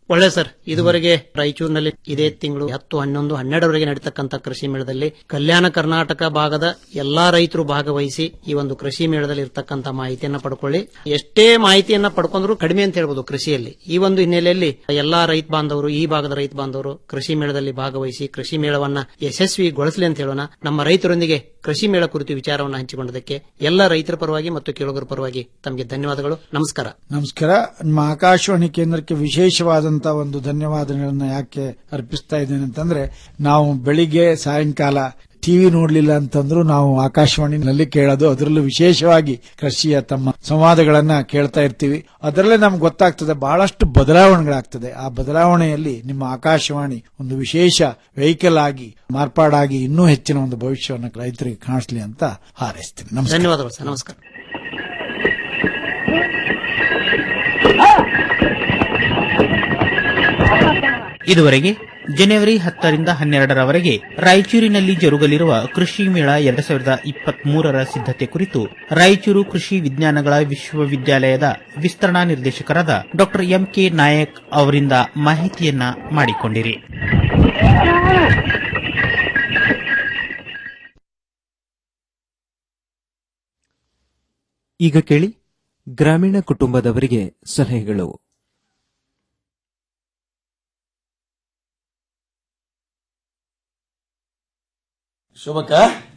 ಒಳ್ಳೆ ಸರ್ ಇದುವರೆಗೆ ರಾಯಚೂರಿನಲ್ಲಿ ಇದೇ ತಿಂಗಳು ಹತ್ತು ಹನ್ನೊಂದು ಹನ್ನೆರಡರವರೆಗೆ ನಡೀತಕ್ಕಂಥ ಕೃಷಿ ಮೇಳದಲ್ಲಿ ಕಲ್ಯಾಣ ಕರ್ನಾಟಕ ಭಾಗದ ಎಲ್ಲಾ ರೈತರು ಭಾಗವಹಿಸಿ ಈ ಒಂದು ಕೃಷಿ ಮೇಳದಲ್ಲಿ ಇರ್ತಕ್ಕಂಥ ಮಾಹಿತಿಯನ್ನ ಪಡ್ಕೊಳ್ಳಿ ಎಷ್ಟೇ ಮಾಹಿತಿಯನ್ನ ಪಡ್ಕೊಂಡ್ರು ಕಡಿಮೆ ಅಂತ ಹೇಳ್ಬೋದು ಕೃಷಿಯಲ್ಲಿ ಈ ಒಂದು ಹಿನ್ನೆಲೆಯಲ್ಲಿ ಎಲ್ಲಾ ರೈತ ಬಾಂಧವರು ಈ ಭಾಗದ ರೈತ ಬಾಂಧವರು ಕೃಷಿ ಮೇಳದಲ್ಲಿ ಭಾಗವಹಿಸಿ ಕೃಷಿ ಮೇಳವನ್ನ ಯಶಸ್ವಿಗೊಳಿಸಲಿ ಅಂತ ಹೇಳೋಣ ನಮ್ಮ ರೈತರೊಂದಿಗೆ ಕೃಷಿ ಮೇಳ ಕುರಿತು ವಿಚಾರವನ್ನು ಹಂಚಿಕೊಂಡದಕ್ಕೆ ಎಲ್ಲ ರೈತರ ಪರವಾಗಿ ಮತ್ತು ಕೇಳುಗರ ಪರವಾಗಿ ತಮಗೆ ಧನ್ಯವಾದಗಳು ನಮಸ್ಕಾರ ನಮಸ್ಕಾರ ನಮ್ಮ ಆಕಾಶವಾಣಿ ಕೇಂದ್ರಕ್ಕೆ ವಿಶೇಷವಾದಂತಹ ಒಂದು ಧನ್ಯವಾದಗಳನ್ನ ಯಾಕೆ ಅರ್ಪಿಸ್ತಾ ಇದ್ದೇನೆ ಅಂತಂದ್ರೆ ನಾವು ಬೆಳಿಗ್ಗೆ ಸಾಯಂಕಾಲ ಟಿವಿ ನೋಡ್ಲಿಲ್ಲ ಅಂತಂದ್ರೂ ನಾವು ಆಕಾಶವಾಣಿನಲ್ಲಿ ಕೇಳೋದು ಅದರಲ್ಲೂ ವಿಶೇಷವಾಗಿ ಕೃಷಿಯ ತಮ್ಮ ಸಂವಾದಗಳನ್ನ ಕೇಳ್ತಾ ಇರ್ತೀವಿ ಅದರಲ್ಲೇ ನಮ್ಗೆ ಗೊತ್ತಾಗ್ತದೆ ಬಹಳಷ್ಟು ಬದಲಾವಣೆಗಳಾಗ್ತದೆ ಆ ಬದಲಾವಣೆಯಲ್ಲಿ ನಿಮ್ಮ ಆಕಾಶವಾಣಿ ಒಂದು ವಿಶೇಷ ವೆಹಿಕಲ್ ಆಗಿ ಮಾರ್ಪಾಡಾಗಿ ಇನ್ನೂ ಹೆಚ್ಚಿನ ಒಂದು ಭವಿಷ್ಯವನ್ನು ರೈತರಿಗೆ ಕಾಣಿಸ್ಲಿ ಅಂತ ಹಾರೈಸ್ತೀನಿ ನಮಸ್ಕಾರ ಧನ್ಯವಾದಗಳು ಸರ್ ನಮಸ್ಕಾರ ಇದುವರೆಗೆ ಜನವರಿ ಹತ್ತರಿಂದ ಹನ್ನೆರಡರವರೆಗೆ ರಾಯಚೂರಿನಲ್ಲಿ ಜರುಗಲಿರುವ ಕೃಷಿ ಮೇಳ ಎರಡ್ ಸಾವಿರದ ಇಪ್ಪತ್ಮೂರರ ಸಿದ್ಧತೆ ಕುರಿತು ರಾಯಚೂರು ಕೃಷಿ ವಿಜ್ಞಾನಗಳ ವಿಶ್ವವಿದ್ಯಾಲಯದ ವಿಸ್ತರಣಾ ನಿರ್ದೇಶಕರಾದ ಡಾ ಎಂಕೆ ನಾಯಕ್ ಅವರಿಂದ ಮಾಹಿತಿಯನ್ನ ಮಾಡಿಕೊಂಡಿರಿ ಈಗ ಕೇಳಿ ಗ್ರಾಮೀಣ ಕುಟುಂಬದವರಿಗೆ ಸಲಹೆಗಳು ಶೋಭಕ್ಕ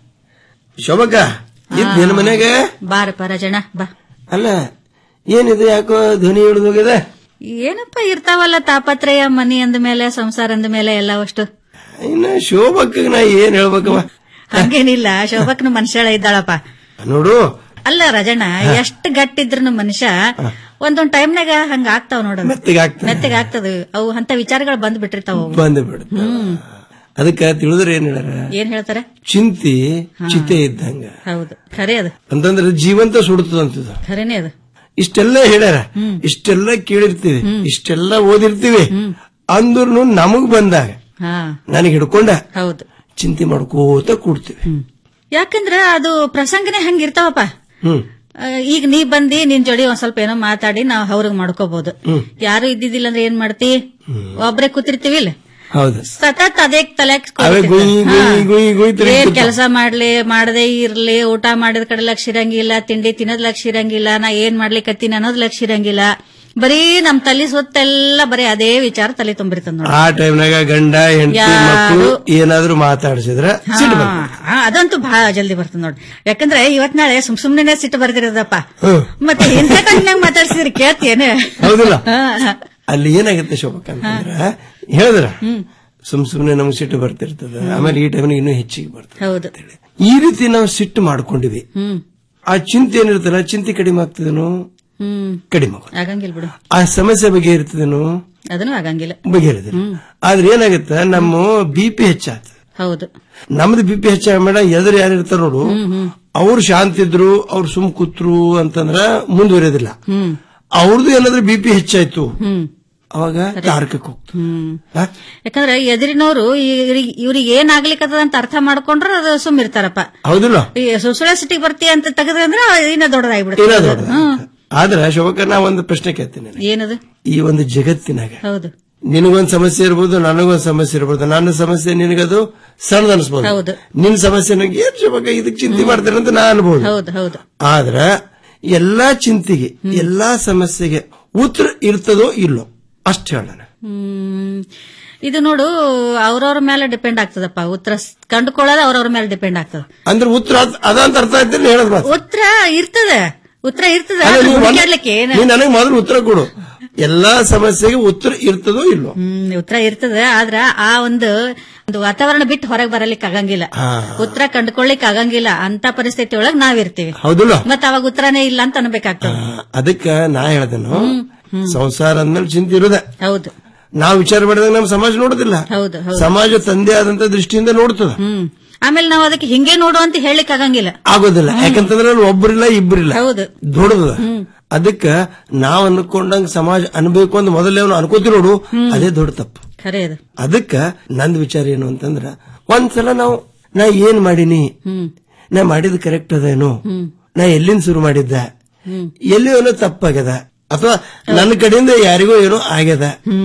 ಶೋಭಕ್ಕ ಇದ್ದೇನು ಮನೆಗೆ ಬಾರಪ್ಪ ರಾಜಣ್ಣ ಬಾ ಅಲ್ಲ ಏನಿದು ಯಾಕೋ ಧ್ವನಿ ಹಿಡಿದು ಹೋಗಿದೆ ಏನಪ್ಪ ಇರ್ತಾವಲ್ಲ ತಾಪತ್ರಯ ಮನಿ ಅಂದ ಮೇಲೆ ಸಂಸಾರ ಅಂದ ಮೇಲೆ ಎಲ್ಲ ಅಷ್ಟು ಇನ್ನ ಶೋಭಕ್ಕ ನಾ ಏನ್ ಹೇಳ್ಬೇಕವ ಹಂಗೇನಿಲ್ಲ ಶೋಭಕ್ನ ಮನುಷ್ಯಳ ಇದ್ದಾಳಪ್ಪ ನೋಡು ಅಲ್ಲ ರಾಜಣ್ಣ ಎಷ್ಟ್ ಗಟ್ಟಿದ್ರು ಮನುಷ್ಯ ಒಂದೊಂದ್ ಟೈಮ್ನಾಗ ಹಂಗ ಆಗ್ತಾವ ನೋಡ ಮೆತ್ತಗೆ ಆಗ್ತದೆ. ಮೆತ್ತಗೆ ಆಗ್ತದ ಅವು ಅಂತ ವಿಚಾರಗಳು ಬಂದ್ ಬಿಟ್ಟಿರ್ತಾವ ಅವು. ಬಂದು ಬಿಡುತ್ತೆ ಹ್ಮ್ ಅದಕ್ಕ ತಿಳಿದ್ರೆ ಏನ್ ಹೇಳ್ಯಾರ ಏನ್ ಹೇಳ್ತಾರೆ ಚಿಂತಿ ಚಿತೆ ಇದ್ದಂಗ ಹೌದು ಖರೆ ಅದು ಅಂತಂದ್ರೆ ಜೀವಂತ ಸುಡುತ್ತದಂತದ ಖರೇನೆ ಅದು ಇಷ್ಟೆಲ್ಲ ಹೇಳ್ಯಾರ ಇಷ್ಟೆಲ್ಲ ಕೇಳಿರ್ತೀವಿ ಇಷ್ಟೆಲ್ಲ ಓದಿರ್ತೀವಿ ಅಂದ್ರೂ ನಮಗ್ ಬಂದಾಗ ಹಾ ನನಗೆ ಹಿಡ್ಕೊಂಡ ಹೌದು ಚಿಂತೆ ಮಾಡ್ಕೋತ ಕೂಡ್ತೀವಿ ಯಾಕಂದ್ರ ಅದು ಪ್ರಸಂಗನೇ ಹಂಗಿರ್ತಾವಪ್ಪ ಹ್ಮ್ ಆ, ಈಗ ನೀ ಬಂದಿ ನಿನ್ ಜೋಡಿ ಒಂದ್ ಸ್ವಲ್ಪ ಏನೋ ಮಾತಾಡಿ ನಾವ್ ಅವ್ರಿಗೆ ಮಾಡ್ಕೋಬಹುದು ಯಾರು ಇದ್ದಿದ್ದಿಲ್ಲ ಅಂದ್ರೆ ಏನ್ ಮಾಡ್ತಿ ಒಬ್ರೇ ಕೂತಿರ್ತೀವಿ ಇಲ್ಲ ಹೌದು ಸತತ್ ಅದೇ ತಲೆ ಅವೇ ಗುಯ್ ಗುಯ್ ಗುಯ್ ಗುಯ್ ತಿರುಗಿ ಏನ್ ಕೂರ್ತಾವ. ಕೆಲಸ ಮಾಡ್ಲಿ ಮಾಡದೇ ಇರ್ಲಿ ಊಟ ಮಾಡಿದ ಕಡೆ ಲಕ್ಷ ಇರಂಗಿಲ್ಲ ತಿಂಡಿ ತಿನ್ನೋದ್ ಲಕ್ಷ ಇರಂಗಿಲ್ಲ ನಾ ಏನ್ ಮಾಡ್ಲಿಕತ್ತೀನಿ ಅನ್ನೋದ್ ಲಕ್ಷ ಇರಂಗಿಲ್ಲ ಬರೀ ನಮ್ ತಲೆ ಸುತ್ತೆಲ್ಲ ಬರೀ ಅದೇ ವಿಚಾರ ತಲೆ ತುಂಬಿರ್ತದ ನೋಡಿ ಆ ಟೈಮ್ನಾಗ ಗಂಡ ಹೆಂಡತಿ ಯಾರು- ಮಕ್ಕಳು ಏನಾದ್ರೂ ಮಾತಾಡಿಸಿದ್ರ ಸಿಟ್ಟು ಹಾ, ಬರ್ತದೆ. ಹಾ, ಅದಂತೂ ಬಹಳ ಜಲ್ದಿ ಬರ್ತದ ನೋಡಿ ಯಾಕಂದ್ರೆ ಇವತ್ ನಾಳೆ ಸುಮ್ ಸುಮ್ನೆ ಸಿಟ್ಟು ಬರ್ದಿರೋದಪ್ಪ ಹ್ಮ್. ಮತ್ತೆ ಇಂಥ ಕಣ್ಣಿನಾಗ ಮಾತಾಡ್ಸಿದ್ರಿ ಕೇಳ್ತೇನೆ ಹೌದಿಲ್ಲ ಹಾ, ಹಾ. ಅಲ್ಲಿ ಏನಾಗುತ್ತೆ ಶೋಭಕ್ಕ ಅಂತಂದ್ರ ಹೇಳಿದ್ರ ಸುಮ್ ಸುಮ್ನೆ ನಮ್ಗೆ ಸಿಟ್ಟು ಬರ್ತಿರ್ತದ ಆಮೇಲೆ ಈ ಟೈಮ್ನಾಗ ಇನ್ನೂ ಹೆಚ್ಚಿಗೆ ಬರ್ತದೆ ಹೌದು ಈ ರೀತಿ ನಾವು ಸಿಟ್ಟು ಮಾಡ್ಕೊಂಡಿವಿ ಹ್ಮ್ ಆ ಚಿಂತೆ ಏನಿರ್ತಲ್ಲ ಚಿಂತೆ ಕಡಿಮೆ ಆಗ್ತದೇನೋ ಹ್ಮ್ ಕಡಿಮೆ ಆಗುತ್ತೆ. ಆಗಂಗಿಲ್ಲ ಬಿಡು ಆ ಸಮಸ್ಯೆ ಬಗ್ಗೆ ಇರ್ತದೇನೋ ಅದನ್ನು ಆಗಂಗಿಲ್ಲ ಬಗೆಹರಿದಿಲ್ಲ ಆದ್ರೆ ಏನಾಗುತ್ತೆ ನಮ್ಮ ಬಿ ಪಿ ಹೆಚ್ಚಾಗ್ತದೆ ಹೌದು ನಮ್ದು ಬಿ ಪಿ ಹೆಚ್ಚಾಗ ಮೇಡ ಎದುರು ಯಾರು ಇರ್ತಾರ ನೋಡು ಅವ್ರು ಶಾಂತ ಇದ್ರು ಅವ್ರು ಸುಮ್ ಕೂತ್ರು ಅಂತಂದ್ರ ಮುಂದುವರಿಯೋದಿಲ್ಲ ಹ್ಮ್ ಅವ್ರದ್ದು ಏನಾದ್ರೂ ಬಿ ಪಿ ಹೆಚ್ಚಾಯ್ತು ಹ್ಮ್ ಅವಾಗ ತಾರಕಕ್ಕೆ ಹೋಗ್ತು ಹ್ಮ್ ಯಾಕಂದ್ರೆ ಎದುರಿನವರು ಇವ್ರಿಗೆ ಏನ್ ಆಗ್ಲಿಕ್ಕದ ಅಂತ ಅರ್ಥ ಮಾಡ್ಕೊಂಡ್ರ ಅದು ಸುಮ್ ಇರ್ತಾರಪ್ಪ ಹೌದಿಲ್ಲ ಈ ಸುಳ್ಸುಳೆ ಸಿಟಿಗೆ ಬರ್ತೀಯ ಅಂತ ತೆಗೆದ್ರೆ ಅಂದ್ರೆ ಇನ್ನ ಏನೋ ದೊಡ್ಡದಾಗ್ಬಿಡುತ್ತೆ ದೊಡ್ಡದು. ಹ್ಮ್ ಆದ್ರೆ ಶೋಭಕ್ಕ ನಾ ಒಂದು ಪ್ರಶ್ನೆ ಕೇಳ್ತೀನಿ ನಿನಗೆ. ಏನದು ಈ ಒಂದು ಜಗತ್ತಿನಾಗ ಹೌದು ನಿನಗೊಂದ್ ಸಮಸ್ಯೆ ಇರ್ಬೋದು ನನಗೊಂದ್ ಸಮಸ್ಯೆ ಇರ್ಬೋದು ನನ್ನ ಸಮಸ್ಯೆ ನಿನಗದು ಸಣ್ಣದ ಅನ್ಸ್ಬೋದು ಹೌದು. ನಿನ್ ಸಮಸ್ಯೆ ನನಗೆ ಏನ್ ಶೋಭಕ್ಕ ಇದಕ್ಕೆ ಚಿಂತೆ ಮಾಡ್ತಾರೆ ಅಂತ ನಾ ಅನ್ಬೋದು ಹೌದು ಹೌದು ಆದ್ರ ಎಲ್ಲಾ ಚಿಂತೆಗೆ ಎಲ್ಲಾ ಸಮಸ್ಯೆಗೆ ಉತ್ತರ ಇರ್ತದೋ ಇಲ್ಲೋ ಅಷ್ಟು ಹೇಳೋಣ ಹ್ಮ್ ಇದು ನೋಡು ಅವ್ರವ್ರ ಮೇಲೆ ಡಿಪೆಂಡ್ ಆಗ್ತದಪ್ಪ ಉತ್ತರ ಸ್- ಕಂಡುಕೊಳ್ಳೋದು ಅವ್ರವ್ರ ಮೇಲೆ ಡಿಪೆಂಡ್ ಆಗ್ತದ ಅಂದ್ರೆ ಉತ್ತರ ಅದ್- ಅದಂತ ಅರ್ಥ ಆಯ್ತು ಹೇಳದ್ ಮಾತು ಉತ್ತರ ಇರ್ತದೆ ಉತ್ತರ ಇರ್ತದ ಅಲ್ಲ, ನೀ ಒಂದ್- ಹುಡುಕಾಡ್ಲಿಕ್ಕೆ ಏನ ನೀ ನನಗೆ ಮೊದಲು ಉತ್ತರ ಕೊಡು ಎಲ್ಲಾ ಸಮಸ್ಯೆಗೆ ಉತ್ತರ ಇರ್ತದೋ ಇಲ್ಲೋ ಹ್ಮ್ ಉತ್ತರ ಇರ್ತದೆ ಆದ್ರ ಆ ಒಂದು ಒಂದು ವಾತಾವರಣ ಬಿಟ್ಟು ಹೊರಗೆ ಬರಲಿಕ್ಕೆ ಆಗಂಗಿಲ್ಲ ಹಾ. ಉತ್ತರ ಕಂಡುಕೊಳ್ಳಿಕ್ ಆಗಂಗಿಲ್ಲ ಅಂತ ಪರಿಸ್ಥಿತಿ ಒಳಗ್ ನಾವಿರ್ತೀವಿ ಹೌದಿಲ್ಲ ಮತ್ತ ಅವಾಗ ಉತ್ತರನೇ ಇಲ್ಲ ಅಂತ ಅನ್ಬೇಕಾಗ್ತದೆ ಅದಕ್ಕ ನಾ ಹೇಳ್ದೇನು ಸಂಸಾರ ಅಂದ್ಮೇಲೆ ಚಿಂತೆ ಇರುದೆ ಹೌದು ನಾವು ವಿಚಾರ ಮಾಡಿದಾಗ ನಮ್ಮ ಸಮಾಜ ನೋಡುದಿಲ್ಲ ಹೌದು ಹೌದು ಸಮಾಜ ತಂದೆ ಆದಂತ ದೃಷ್ಟಿಯಿಂದ ನೋಡ್ತದ ಹ್ಮ್ ಆಮೇಲೆ ನಾವು ಅದಕ್ಕೆ ಹಿಂಗೆ ನೋಡು ಅಂತ ಹೇಳಿಕ್ ಆಗಂಗಿಲ್ಲ ಆಗೋದಿಲ್ಲ ಯಾಕಂತಂದ್ರೆ ಅಲ್ಲಿ ಒಬ್ಬರಿಲ್ಲ ಇಬ್ಬರಿಲ್ಲ ಹೌದು ದೊಡ್ಡದ ಅದಕ್ಕ ನಾವ್ ಅನ್ಕೊಂಡಂಗ ಸಮಾಜ ಅನ್ಬೇಕು ಅಂತ ಮೊದಲೇ ಅವ್ನು ಅನ್ಕೋತಿ ನೋಡು ಅದೇ ದೊಡ್ಡ ತಪ್ಪು ಖರೆ ಅದು ಅದಕ್ಕ ನಂದ್ ವಿಚಾರ ಏನು ಅಂತಂದ್ರ ಒಂದ್ಸಲ ನಾವು ನಾ ಏನ್ ಮಾಡೀನಿ ಹ್ಮ್ ನಾ ಮಾಡಿದ್ ಕರೆಕ್ಟ್ ಅದೇನು ಹ್ಮ್ ನಾ ಎಲ್ಲಿಂದ ಶುರು ಮಾಡಿದ್ದೆ ಹ್ಮ್ ಎಲ್ಲಿ ಏನೋ ತಪ್ಪಾಗ್ಯದ ಅಥವಾ ನನ್ನ ಕಡೆಯಿಂದ ಯಾರಿಗೋ ಏನೋ ಆಗ್ಯದ ಹ್ಮ್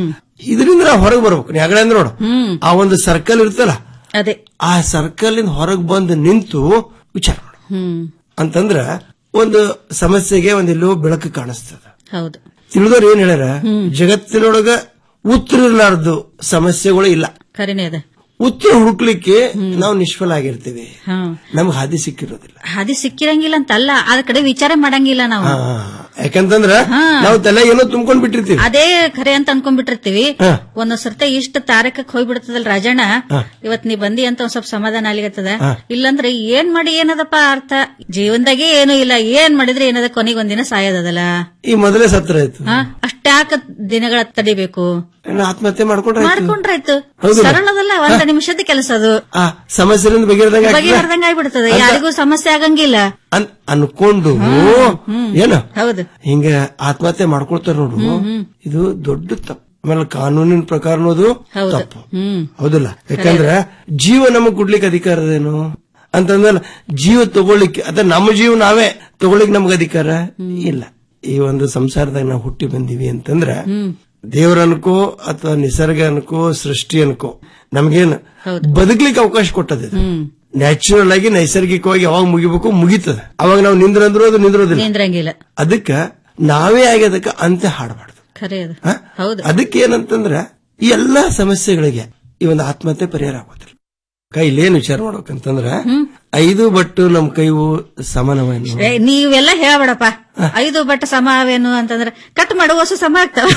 ಇದರಿಂದ ನಾವು ಹೊರಗೆ ಬರ್ಬೇಕು ನೀ ಆಗಲೇ ಅಂದ್ರೆ ನೋಡು ಆ ಒಂದು ಸರ್ಕಲ್ ಇರ್ತಲ್ಲ ಅದೇ ಆ ಸರ್ಕಲ್ ಇಂದ ಹೊರಗೆ ಬಂದು ನಿಂತು ವಿಚಾರ ಮಾಡು ಹ್ಮ್ ಅಂತಂದ್ರ ಒಂದು ಸಮಸ್ಯೆಗೆ ಒಂದೆಲ್ಲೋ ಬೆಳಕು ಕಾಣಿಸ್ತದ ಹೌದು ತಿಳಿದವ್ರು ಏನ್ ಹೇಳ್ಯಾರ ಜಗತ್ತಿನೊಳಗ ಉತ್ತರ ಇರ್ಲಾರ್ದು ಸಮಸ್ಯೆಗಳು ಇಲ್ಲ ಖರೇನೆ ಅದ ಉತ್ತರ ಹುಡುಕ್ಲಿಕ್ಕೆ ನಾವು ನಿಷ್ಫಲ ಆಗಿರ್ತೀವಿ ಹಾ ನಮ್ಗೆ ಹಾದಿ ಸಿಕ್ಕಿರೋದಿಲ್ಲ ಹಾದಿ ಸಿಕ್ಕಿರಂಗಿಲ್ಲ ಅಂತ ಅಲ್ಲ ಅದ ಕಡೆ ವಿಚಾರ ಮಾಡಂಗಿಲ್ಲ ನಾವು ಯಾಕಂತಂದ್ರ ಹಾ. ನಾವು ತಲೆ ಏನೋ ತುಂಬ್ಕೊಂಡ್ ಬಿಟ್ಟಿರ್ತೀವಿ ಅದೇ ಖರೆ ಅಂತ ಅನ್ಕೊಂಡ್ಬಿಟ್ಟಿರ್ತೀವಿ ಹಾ. ಒಂದೊಂದ್ ಸರ್ತಿ ಇಷ್ಟ ತಾರಕಕ್ಕೆ ಹೋಗ್ಬಿಡ್ತದಲ್ ರಾಜಣ್ಣ ಹಾ. ಇವತ್ ನೀ ಬಂದಿ ಅಂತ ಒಂದ್ ಸ್ವಲ್ಪ ಸಮಾಧಾನ ಆಗ್ಲಿಕತ್ತದ ಹಾ. ಇಲ್ಲಂದ್ರೆ ಏನ್ ಮಾಡಿ ಏನದಪ್ಪ ಅರ್ಥ ಜೀವನದಾಗೆ ಏನು ಇಲ್ಲ ಏನ್ ಮಾಡಿದ್ರೆ ಏನದ ಕೊನೆಗೆ ಒಂದಿನ ಸಾಯೋದಲ್ಲ ಈ ಮೊದಲೇ ಸತ್ರ ಆಯ್ತು ಹಾ ಅಷ್ಟ್ಯಾಕ ದಿನಗಳ ತಡಿಬೇಕು ಏನ್ ಆತ್ಮಹತ್ಯೆ ಮಾಡ್ಕೊಂಡ್ರೆ ಆಯ್ತು. ಮಾಡ್ಕೊಂಡ್ರಾಯ್ತು ಹೌದಲ್ಲ? ಸರಳದಲ್ಲ ಒಂದ್ ನಿಮಿಷದ ಕೆಲಸ ಅದು ಆ ಸಮಸ್ಯೆಯಿಂದ ಬಗೆಹರಿದಂಗ ಬಗೆಹರ್ದಂಗ ಆಗ್ಬಿಡ್ತದೆ ಯಾರಿಗೂ ಸಮಸ್ಯೆ ಆಗಂಗಿಲ್ಲ ಅನ್ಕೊಂಡು ಏನು ಹೌದು ಹಿಂಗ ಆತ್ಮಹತ್ಯೆ ಮಾಡ್ಕೊಳ್ತಾರ ನೋಡು ಇದು ದೊಡ್ಡ ತಪ್ಪು ಆಮೇಲೆ ಕಾನೂನಿನ ಪ್ರಕಾರ ಅನ್ನೋದು ಹೌದು ತಪ್ಪು ಹ್ಮ್ ಹೌದಲ್ಲ ಯಾಕಂದ್ರ ಜೀವ ನಮಗ್ ಕೊಡ್ಲಿಕ್ಕೆ ಅಧಿಕಾರದೇನು ಅಂತಂದ್ರೆ ಜೀವ ತಗೊಳ್ಳಿಕ್ಕೆ ಅದ ನಮ್ಮ ಜೀವ ನಾವೇ ತಗೊಳ್ಳಿಕ್ ನಮಗ್ ಅಧಿಕಾರ ಇಲ್ಲ ಈ ಒಂದು ಸಂಸಾರದಾಗ ನಾವು ಹುಟ್ಟಿ ಬಂದೀವಿ ಅಂತಂದ್ರ ದೇವರ ಅನ್ಕೋ ಅಥವಾ ನಿಸರ್ಗ ಅನ್ಕೋ ಸೃಷ್ಟಿ ಅನ್ಕೋ ನಮ್ಗೇನು ಬದುಕ್ಲಿಕ್ಕೆ ಅವಕಾಶ ಕೊಟ್ಟದ ನ್ಯಾಚುರಲ್ ಆಗಿ ನೈಸರ್ಗಿಕವಾಗಿ ಯಾವಾಗ ಮುಗಿಬೇಕು ಮುಗಿತದ ಅವಾಗ ನಾವು ನಿಂದ್ರಂದ್ರು ಅದು ನಿಂದ್ರೋದಿಲ್ಲ ನಿಂದ್ರಂಗಿಲ್ಲ ಅದಕ್ಕ ನಾವೇ ಆಗಿ ಅದಕ್ಕೆ ಅಂತ್ಯ ಹಾಡಬಾರ್ದು ಖರೆ ಅದು ಹ? ಹೌದು ಅದಕ್ಕೆ ಏನಂತಂದ್ರ ಈ ಎಲ್ಲಾ ಸಮಸ್ಯೆಗಳಿಗೆ ಈ ಒಂದು ಆತ್ಮಹತ್ಯೆ ಪರಿಹಾರ ಆಗೋದಿಲ್ಲ ಕೈಲೇನ್ ವಿಚಾರ ಮಾಡ್ಬೇಕಂತಂದ್ರ ಐದು ಬಟ್ಟು ನಮ್ ಕೈವು ಸಮಾನವೇನು ಏ, ನೀವೆಲ್ಲ ಹೇಳ್ಬೇಡಪ್ಪ ಐದು ಬಟ್ಟ ಸಮಾವೇನು ಅಂತಂದ್ರೆ ಕಟ್ ಮಾಡು ಹೊಸ ಸಮ ಆಗ್ತಾವ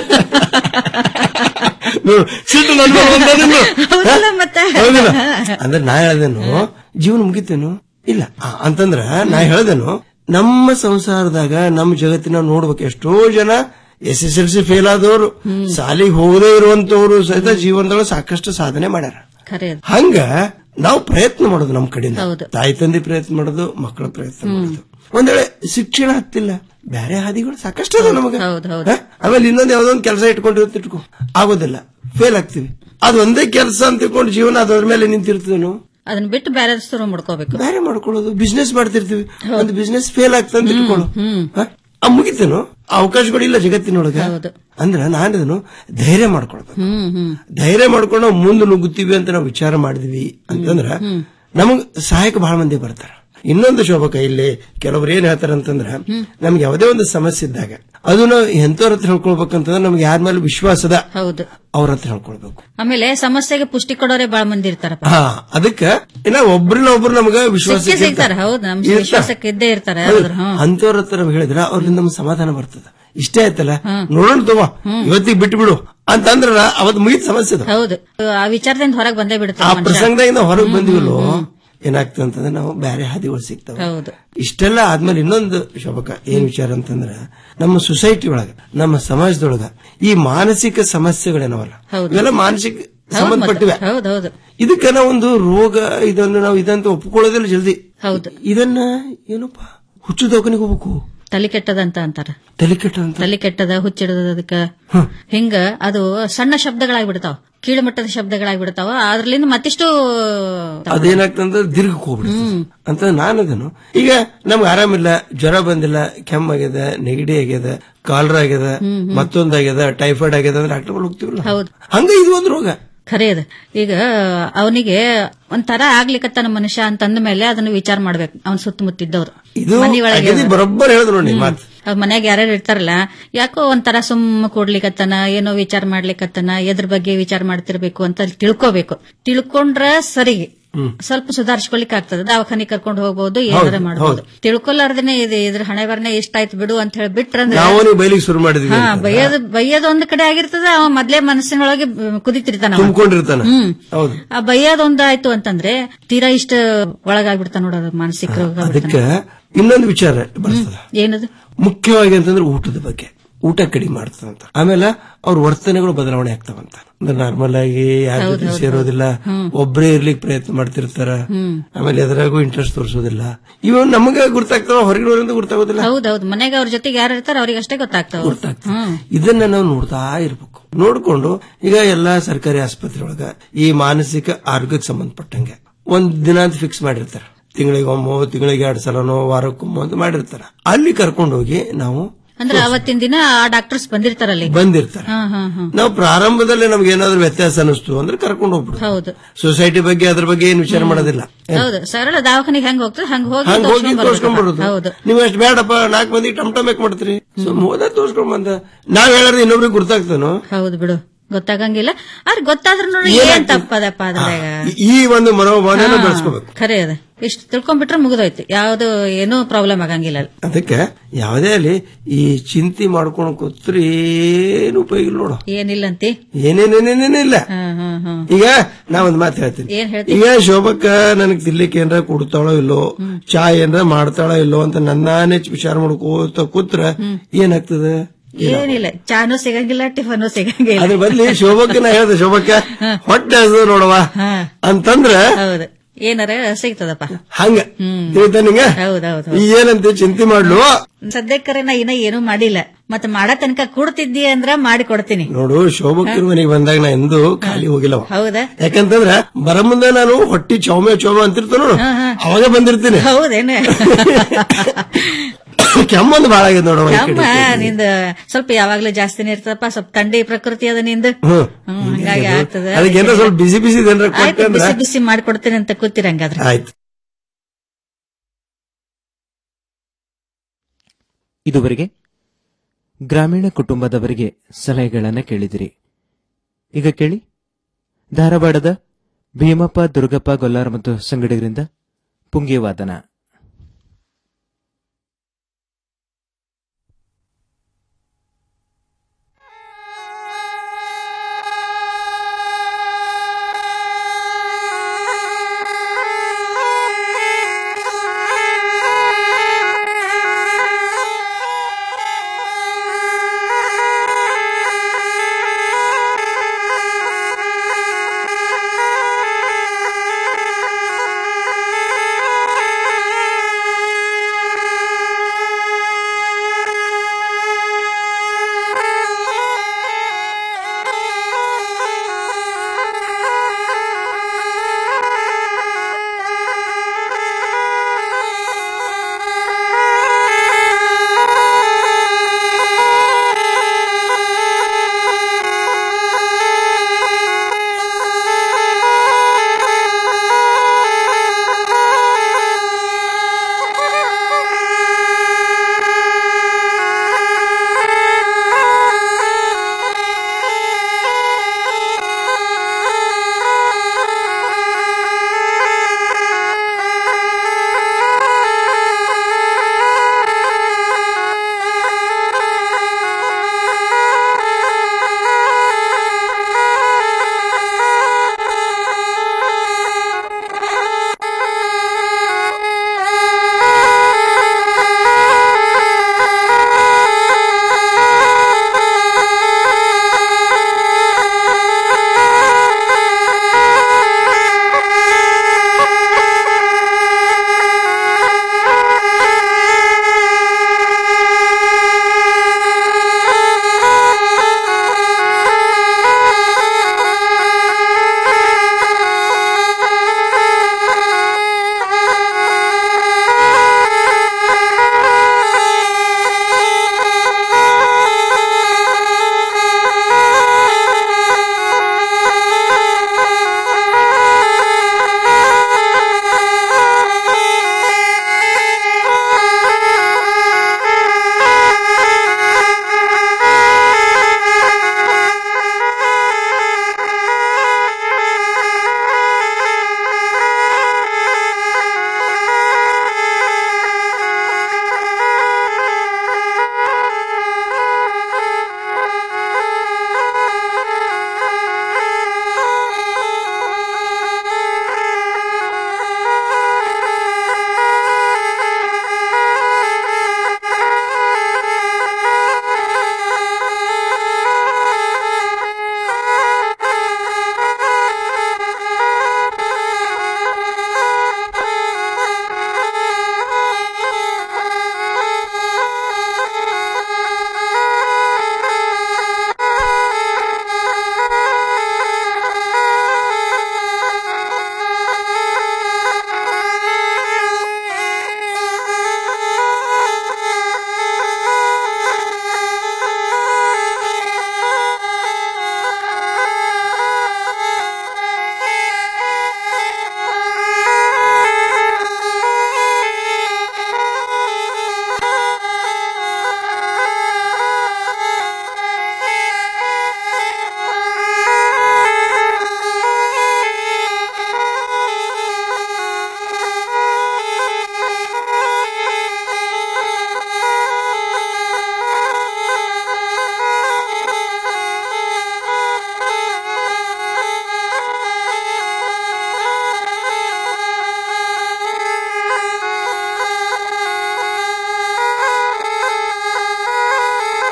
ನೋಡು, ಸಿಟ್ಟು ನನ್ ಮೇಲೆ ಬಂದದೇನು? ಹೌದಲ್ಲ ಮತ್ತೆ ಹೌದಿಲ್ಲ ಅಂದ್ರೆ ನಾ ಹೇಳ್ದೇನು ಜೀವನ ಮುಗಿತೇನು ಇಲ್ಲ ಆ, ಅಂತಂದ್ರ ನಾ ಹೇಳ್ದೇನು ನಮ್ಮ ಸಂಸಾರದಾಗ ನಮ್ಮ ಜಗತ್ತಿನ ನೋಡ್ಬೇಕು ಎಷ್ಟೋ ಜನ S S L C fail ಆದವರು ಸಾಲಿಗೆ ಹೋಗದೇ ಇರುವಂತವ್ರು ಸಹಿತ ಜೀವನದೊಳಗೆ ಸಾಕಷ್ಟು ಸಾಧನೆ ಮಾಡ್ಯಾರ ಖರೆ ಅದು ಹಂಗ ನಾವು ಪ್ರಯತ್ನ ಮಾಡೋದು ನಮ್ಮ ಕಡೆಯಿಂದ ಹೌದು. ತಾಯಿ ತಂದೆ ಪ್ರಯತ್ನ ಮಾಡೋದು ಮಕ್ಕಳ ಪ್ರಯತ್ನ ಮಾಡೋದು ಒಂದ್ ವೇಳೆ ಶಿಕ್ಷಣ ಹತ್ತಿಲ್ಲ ಬೇರೆ ಹಾದಿಗಳು ಸಾಕಷ್ಟು ಅದ ನಮಗೆ ಹೌದು ಹೌದು ಹ? ಆಮೇಲೆ ಇನ್ನೊಂದ್ ಯಾವ್ದೋ ಒಂದು ಕೆಲಸ ಇಟ್ಕೊಂಡಿರುತ್ತೆ ಇಟ್ಕೋ ಆಗೋದಿಲ್ಲ ಫೇಲ್ ಆಗ್ತೀವಿ ಅದು ಒಂದೇ ಕೆಲಸ ಅಂತ ತಿಳ್ಕೊಂಡು ಜೀವನ ಅದ್ರ ಮೇಲೆ ನಿಂತಿರ್ತೇನು ಅದನ್ನ ಬಿಟ್ಟು ಬೇರೆ ಶುರು ಮಾಡ್ಕೋಬೇಕು ಬೇರೆ ಮಾಡ್ಕೊಳ್ಳೋದು ಬಿಸ್ನೆಸ್ ಮಾಡ್ತಿರ್ತೀವಿ ಒಂದು ಬಿಸ್ನೆಸ್ ಫೇಲ್ ಆಗ್ತಂತ ಇಟ್ಕೊಳ್ಳು ಹ? ಆ ಮುಗಿತೇನು ಆ ಅವಕಾಶಗಳಿಲ್ಲ ಜಗತ್ತಿನೊಳಗ ಅಂದ್ರ ನಾನಿದನು ಧೈರ್ಯ ಮಾಡ್ಕೊಳ್ಬೇಕು ಹ್ಮ್ ಹ್ಮ್ ಧೈರ್ಯ ಮಾಡ್ಕೊಂಡು ನಾವು ಮುಂದೆ ನುಗ್ಗುತ್ತೀವಿ ಅಂತ ನಾವು ವಿಚಾರ ಮಾಡಿದ್ವಿ ಅಂತಂದ್ರ ನಮಗ್ ಸಹಾಯಕ ಬಹಳ ಮಂದಿ ಬರ್ತಾರ ಇನ್ನೊಂದು ಶೋಭಕ ಇಲ್ಲಿ ಕೆಲವ್ರು ಏನ್ ಹೇಳ್ತಾರ ಅಂತಂದ್ರ ನಮ್ಗೆ ಯಾವುದೇ ಒಂದು ಸಮಸ್ಯೆ ಇದ್ದಾಗ ಅದು ನಾವು ಎಂತವ್ರ ಹತ್ರ ಹೇಳ್ಕೊಳ್ಬೇಕಂತಂದ್ರೆ ನಮ್ಗೆ ಯಾರ ಮೇಲೆ ವಿಶ್ವಾಸದ ಹೌದು ಅವ್ರ ಹತ್ರ ಹೇಳ್ಕೊಳ್ಬೇಕು ಆಮೇಲೆ ಸಮಸ್ಯೆಗೆ ಪುಷ್ಟಿ ಕೊಡೋರೆ ಬಾಳ ಮಂದಿ ಇರ್ತಾರಪ್ಪ ಹಾ ಅದಕ್ಕ ಇನ್ನ ಒಬ್ರನ್ನ ಒಬ್ರು ನಮಗ ವಿಶ್ವಾಸ ಸಿಕ್ಕೇ ಸಿಗ್ತಾರ ಹೌದು ನಮ್ ವಿಶ್ವಾಸಕ್ಕೆ ಇದ್ದೇ ಇರ್ತಾರೆ ಯಾರಾದ್ರೂ ಹ್ಮ್ ಅಂತವ್ರ ಹತ್ರ ನಾವ್ ಹೇಳಿದ್ರ ಅವ್ರಿಂದ ನಮ್ಗೆ ಸಮಾಧಾನ ಬರ್ತದ ಇಷ್ಟೇ ಆಯ್ತಲ್ಲ ನೋಡೋಣ ತಗೋ ಇವತ್ತಿಗೆ ಬಿಟ್ಟು ಬಿಡು ಅಂತಂದ್ರ ಅವತ್ ಮುಗಿದ ಸಮಸ್ಯೆ ಅದು. ಹೌದು ಆ ವಿಚಾರದಿಂದ ಹೊರಗೆ ಬಂದೇ ಆ ಬಿಡುತ್ತೆ ಮನುಷ್ಯ ಪ್ರಸಂಗದಿಂದ ಹೊರಗೆ ಬಂದಿವಲ್ಲೋ ಏನಾಗ್ತದೆ ಅಂತಂದ್ರೆ ನಾವು ಬೇರೆ ಹಾದಿಗಳು ಸಿಗ್ತಾವ ಹೌದು ಇಷ್ಟೆಲ್ಲ ಆದ್ಮೇಲೆ ಇನ್ನೊಂದು ಶೋಭಕ ಏನ್ ವಿಚಾರ ಅಂತಂದ್ರ ನಮ್ಮ ಸೊಸೈಟಿ ಒಳಗ ನಮ್ಮ ಸಮಾಜದೊಳಗ ಈ ಮಾನಸಿಕ ಸಮಸ್ಯೆಗಳೇನವಲ್ಲ ಹೌದು. ಇವೆಲ್ಲ ಮಾನಸಿಕ ಹೌದು ಸಂಬಂಧಪಟ್ಟಿವೆ ಮತ್ತೆ. ಹೌದು ಹೌದು ಇದಕ್ಕೆ ನಾವು ಒಂದು ರೋಗ ಇದನ್ನು ನಾವು ಇದಂತ ಒಪ್ಕೊಳ್ಳೋದಿಲ್ಲ ಜಲ್ದಿ ಹೌದು ಇದನ್ನ ಏನಪ್ಪ ಹುಚ್ಚು ದವಾಖಾನಿಗೆ ಹೋಗ್ಬೇಕು ತಲೆ ಕೆಟ್ಟದಂತ ಅಂತಾರ ತಲೆ ಕೆಟ್ಟ ಅಂತ ತಲೆ ಕೆಟ್ಟದ ಹುಚ್ಚಿಡದ ಅದಕ್ಕ ಹಿಂಗ ಅದು ಸಣ್ಣ ಶಬ್ದಗಳಾಗ್ಬಿಡ್ತಾವ ಕೀಳುಮಟ್ಟದ ಶಬ್ದಗಳಾಗ್ಬಿಡ್ತಾವ ಅದ್ರಲ್ಲಿಂದ ಮತ್ತಿಷ್ಟು ಅದೇನಾಗ್ತಂದ್ರೆ ದೀರ್ಘಕ್ಕೆ ಹೋಗ್ಬಿಡುತ್ತೆ ಅಂತ ನಾನು ಅದನ್ನು ಈಗ ನಮ್ಗೆ ಆರಾಮಿಲ್ಲ ಜ್ವರ ಬಂದಿಲ್ಲ ಕೆಮ್ಮಾಗ್ಯದ ನೆಗಡಿ ಆಗ್ಯದ ಕಾಲರ ಆಗ್ಯದ ಮತ್ತೊಂದಾಗ್ಯದ ಟೈಫಾಯ್ಡ್ ಆಗ್ಯದ ಅಂದ್ರೆ ಡಾಕ್ಟರ್ ಹೋಗ್ತೀವಲ್ಲ ಹೌದು ಹಂಗ ಇದು ಒಂದು ರೋಗ ಖರೆ ಅದ ಈಗ ಅವನಿಗೆ ಒಂಥರ ಆಗ್ಲಿಕತ್ತಾನ ಮನುಷ್ಯ ಅಂತಂದ ಮೇಲೆ ಅದನ್ನ ವಿಚಾರ ಮಾಡ್ಬೇಕು ಅವನ್ ಸುತ್ತಮುತ್ತಿದ್ದವ್ರು ಇದು ಮನಿ ಒಳಗೆ ಅಗದಿ ಬರೋಬ್ಬರ್ ಹೇಳಿದ್ರು ನೋಡಿ ಮಾತು ಅವ್ರ ಮನ್ಯಾಗ ಯಾರ್ಯಾರು ಇರ್ತಾರಲ್ಲ ಯಾಕೋ ಒಂಥರ ಸುಮ್ಮ ಕೊಡ್ಲಿಕತ್ತನ ಏನೋ ವಿಚಾರ ಮಾಡ್ಲಿಕತ್ತನ ಎದ್ರ ಬಗ್ಗೆ ವಿಚಾರ ಮಾಡ್ತಿರ್ಬೇಕು ಅಂತ ತಿಳ್ಕೋಬೇಕು ತಿಳ್ಕೊಂಡ್ರ ಸರಿ ಸ್ವಲ್ಪ ಸುಧಾರಿಸ್ಕೊಳಿಕ್ ಆಗ್ತದೆ ದವಾಖಾನೆ ಕರ್ಕೊಂಡು ಹೋಗ್ಬೋದು ಏನಾರ ಮಾಡ್ಬೋದು ತಿಳ್ಕೊಲಾರ್ದೇನೆ ಇದು ಇದ್ರ ಹಣೆ ಬರ್ನೆ ಇಷ್ಟ ಆಯ್ತು ಬಿಡು ಅಂತ ಹೇಳಿ ಬಿಟ್ರಂದ್ರೆ ನಾವು ನೀವು ಬೈಲಿಗೆ ಶುರು ಮಾಡಿದ್ವಿ ಹಾ ಬೈಯೋದು ಬೈಯೋದು ಒಂದ್ ಕಡೆ ಆಗಿರ್ತದ ಅವ ಮೊದ್ಲೇ ಮನಸ್ಸಿನೊಳಗೆ ಕುದಿತಿರ್ತಾನ ಅವ. ತುಂಬಿಕೊಂಡಿರ್ತಾನ ಹ್ಮ್ ಹೌದು ಆ ಬೈಯೋದೊಂದ್ ಆಯ್ತು ಅಂತಂದ್ರೆ ತೀರಾ ಇಷ್ಟ ಒಳಗಾಗ್ಬಿಡ್ತಾನ ನೋಡೋದು ಮಾನಸಿಕ ರೋಗ ಅದಕ್ಕೆ ಇನ್ನೊಂದು ವಿಚಾರ ಬರ್ತದ ಏನದು ಮುಖ್ಯವಾಗಿ ಅಂತಂದ್ರೆ ಊಟದ ಬಗ್ಗೆ ಊಟ ಕಡಿಮೆ ಮಾಡ್ತದಂತ ಆಮೇಲೆ ಅವ್ರ ವರ್ತನೆಗಳು ಬದಲಾವಣೆ ಆಗ್ತಾವಂತ ಅಂದ್ರೆ ನಾರ್ಮಲ್ ಆಗಿ ಯಾರ ಹೌದು, ಜೊತೆ ಹೌದು, ಸೇರೋದಿಲ್ಲ ಹ್ಮ್. ಒಬ್ಬರೇ ಇರ್ಲಿಕ್ಕೆ ಪ್ರಯತ್ನ ಮಾಡ್ತಿರ್ತಾರ ಹ್ಮ್ ಆಮೇಲೆ ಎದುರಾಗೂ ಇಂಟ್ರೆಸ್ಟ್ ತೋರಿಸೋದಿಲ್ಲ ಇವ ನಮಗೆ ಗೊತ್ತಾಗ್ತಾವ ಹೊರಗಿನವರಿಂದ ಗೊತ್ತಾಗೋದಿಲ್ಲ ಹೌದೌದು ಮನೆಗೆ ಅವ್ರ ಜೊತೆಗೆ ಯಾರು ಇರ್ತಾರ ಅವ್ರಿಗೆ ಅಷ್ಟೇ ಗೊತ್ತಾಗ್ತಾವ ಹ್ಮ್ ಇದನ್ನ ನಾವು ನೋಡ್ತಾ ಇರ್ಬೇಕು ನೋಡ್ಕೊಂಡು ಈಗ ಎಲ್ಲಾ ಸರ್ಕಾರಿ ಆಸ್ಪತ್ರೆ ಒಳಗ ಈ ಮಾನಸಿಕ ಆರೋಗ್ಯಕ್ಕೆ ಸಂಬಂಧಪಟ್ಟಂಗೆ ಒಂದ್ ದಿನ ಅಂತ ಫಿಕ್ಸ್ ಮಾಡಿರ್ತಾರೆ ತಿಂಗಳಿಗೊಮ್ಮೋ ತಿಂಗಳಿಗೆ ಎರಡು ಸಲನೋ ವಾರಕ್ಕೊಮ್ಮೋ ಅಂತ ಮಾಡಿರ್ತಾರೆ ಅಲ್ಲಿ ಕರ್ಕೊಂಡು ಹೋಗಿ ನಾವು ಅಂದ್ರೆ ಅವತ್ತಿನ ದಿನ ಆ ಡಾಕ್ಟರ್ಸ್ ಬಂದಿರ್ತಾರಲ್ಲಿ ಬಂದಿರ್ತಾರೆ ಹಾ ಹಾ ಹಾ ನಾವು ಪ್ರಾರಂಭದಲ್ಲಿ ನಮ್ಗೆ ಏನಾದ್ರು ವ್ಯತ್ಯಾಸ ಅನಿಸ್ತು ಅಂದ್ರೆ ಕರ್ಕೊಂಡು ಹೋಗ್ಬಿಡು ಹೌದು ಸೊಸೈಟಿ ಬಗ್ಗೆ ಅದ್ರ ಬಗ್ಗೆ ಏನು ವಿಚಾರ ಮಾಡೋದಿಲ್ಲ ಹೌದು ಸರಳ ದವಾಖಾನಿಗೆ ಹೆಂಗ್ ಹೋಗ್ತದೆ ಹಂಗ ಹೋಗಿ ಹಂಗ ಹೋಗಿ ತೋರ್ಸ್ಕೊಂಡ್ ತೋರ್ಸ್ಕೊಂಡ್ ಬರ್ಬೇಕು. ಬರೋದು ಹೌದು ನೀವು ಅಷ್ಟು ಬೇಡಪ್ಪ ನಾಲ್ಕು ಮಂದಿ ಟಮ್ ಟಮ್ ಯಾಕೆ ಮಾಡ್ತೀರಿ ಸುಮ್ ಹೋದ ತೋರ್ಸ್ಕೊಂಡ್ ಬಂದ ನಾವ್ ಹೇಳೋದು ಇನ್ನೊಬ್ರಿಗೆ ಗುರ್ತಾಗ್ತಾನೋ ಹೌದು ಬಿಡು ಗೊತ್ತಾಗಂಗಿಲ್ಲ ಆದ್ರೆ ಗೊತ್ತಾದ್ರೂ ನೋಡಿ ಏನಾಗ್ತದೆ? ಏನ್ ತಪ್ಪದಪ್ಪ ಅದ್ರಾಗ ಈ ಒಂದು ಮನೋಭಾವನೆ ಹಾ, ಬೆಳೆಸ್ಕೋಬೇಕು ಖರೆ ಅದ ಇಷ್ಟು ತಿಳ್ಕೊಂಡ್ಬಿಟ್ರೆ ಮುಗಿದೋಯ್ತು ಯಾವ್ದು ಏನೂ ಪ್ರಾಬ್ಲಮ್ ಆಗಂಗಿಲ್ಲ ಅಲ್ಲಿ. ಅದಕ್ಕೆ ಯಾವುದೇ ಅಲ್ಲಿ ಈ ಚಿಂತೆ ಮಾಡ್ಕೊಂಡು ಕೂತ್ರೆ ಏನು ಉಪಯೋಗ ಇಲ್ಲ ನೋಡು ಏನಿಲ್ಲ ಅಂತಿ ಏನೇನೇನೇನೇನಿಲ್ಲ ಹಾ ಹಾ ಹಾ ಈಗ ನಾ ಒಂದ್ ಮಾತು ಹೇಳ್ತೀನಿ ಏನ್ ಹೇಳ್ತಿ ಈಗ ಶೋಭಕ್ಕ ನನಗ್ ತಿನ್ಲಿಕ್ಕೆ ಏನಾರ ಕೊಡ್ತಾಳೋ ಇಲ್ಲೋ ಚಾ ಏನಾರ ಮಾಡ್ತಾಳೋ ಇಲ್ಲೋ ಅಂತ ನನ್ನಾನೇ ವಿಚಾರ ಮಾಡ್ಕೋತ ಕೂತ್ರ ಏನಾಗ್ತದೆ ಏನಿಲ್ಲ ಚಾನು ಸಿಗಂಗಿಲ್ಲ ಟಿಫನು ಸಿಗಂಗಿಲ್ಲ ಅದ್ರ ಬದ್ಲಿ ಶೋಭಕ್ಕ ನಾ ಹೇಳ್ದೆ ಶೋಭಕ್ಕ ಹೊಟ್ಟೆ ಹಸ್ದು ನೋಡವ ಅಂತಂದ್ರ ಹೌದು ಏನಾರ ಸಿಗ್ತದಪ್ಪ ಹಂಗ ತಿಳಿತ ನಿಂಗ ಹೌದೌದು ಈ ಏನಂತ ಚಿಂತೆ ಮಾಡ್ಲು ಸದ್ಯಕ್ಕರೆ ನಾ ಇನ್ನ ಏನೂ ಮಾಡಿಲ್ಲ ಮತ್ತೆ ಮಾಡೋ ತನಕ ಕೂಡ್ತಿದ್ದಿ ಅಂದ್ರ ಮಾಡಿ ಕೊಡ್ತೀನಿ ನೋಡು ಶೋಭಕ್ಕನ ಮನೆಗೆ ಬಂದಾಗ ನಾ ಎಂದೂ ಖಾಲಿ ಹೋಗಿಲ್ಲವ ಹೌದಾ ಯಾಕಂತಂದ್ರ ಬರ ಮುಂದೆ ನಾನು ಹೊಟ್ಟಿ ಚೌಮೆ ಚೌಮೆ ಅಂತಿರ್ತ ನೋಡು ಅವಾಗ ಬಂದಿರ್ತೀನಿ ಹೌದೇನ ಕೆಮ್ಮೊಂದು ಬಾಳ ಆಗ್ಯದ ನೋಡವ ಈ ಅಮ್ಮ ಕಡೆ. ನಿಂದ ಸ್ವಲ್ಪ ಯಾವಾಗ್ಲೂ ಜಾಸ್ತಿನೇ ಇರ್ತದಪ್ಪ ಸ್ವಲ್ಪ ಥಂಡಿ ಪ್ರಕೃತಿ ಅದ ನಿಂದ ಹ್ಮ್. ಹ್ಮ್ ಹಂಗಾಗಿ ಆಗ್ತದ ಅದಕ್ಕೆ ಏನಾರ ಸ್ವಲ್ಪ ಬಿಸಿ ಬಿಸಿ ಏನಾರ ಆಯ್ತು ಕೊಟ್ಟೆ ಬಿಸಿ ಅಂದ್ರ ಬಿಸಿ ಮಾಡ್ಕೊಡ್ತೀನಿ ಅಂತ ಕೂತಿರ ಹಂಗಾದ್ರೆ ಆಯ್ತು ಇದುವರೆಗೆ ಗ್ರಾಮೀಣ ಕುಟುಂಬದವರಿಗೆ ಸಲಹೆಗಳನ್ನು ಕೇಳಿದಿರಿ ಈಗ ಕೇಳಿ ಧಾರವಾಡದ ಭೀಮಪ್ಪ ದುರ್ಗಪ್ಪ ಗೊಲ್ಲಾರ್ ಮತ್ತು ಸಂಗಡಿಗರಿಂದ ಪುಂಗಿವಾದನ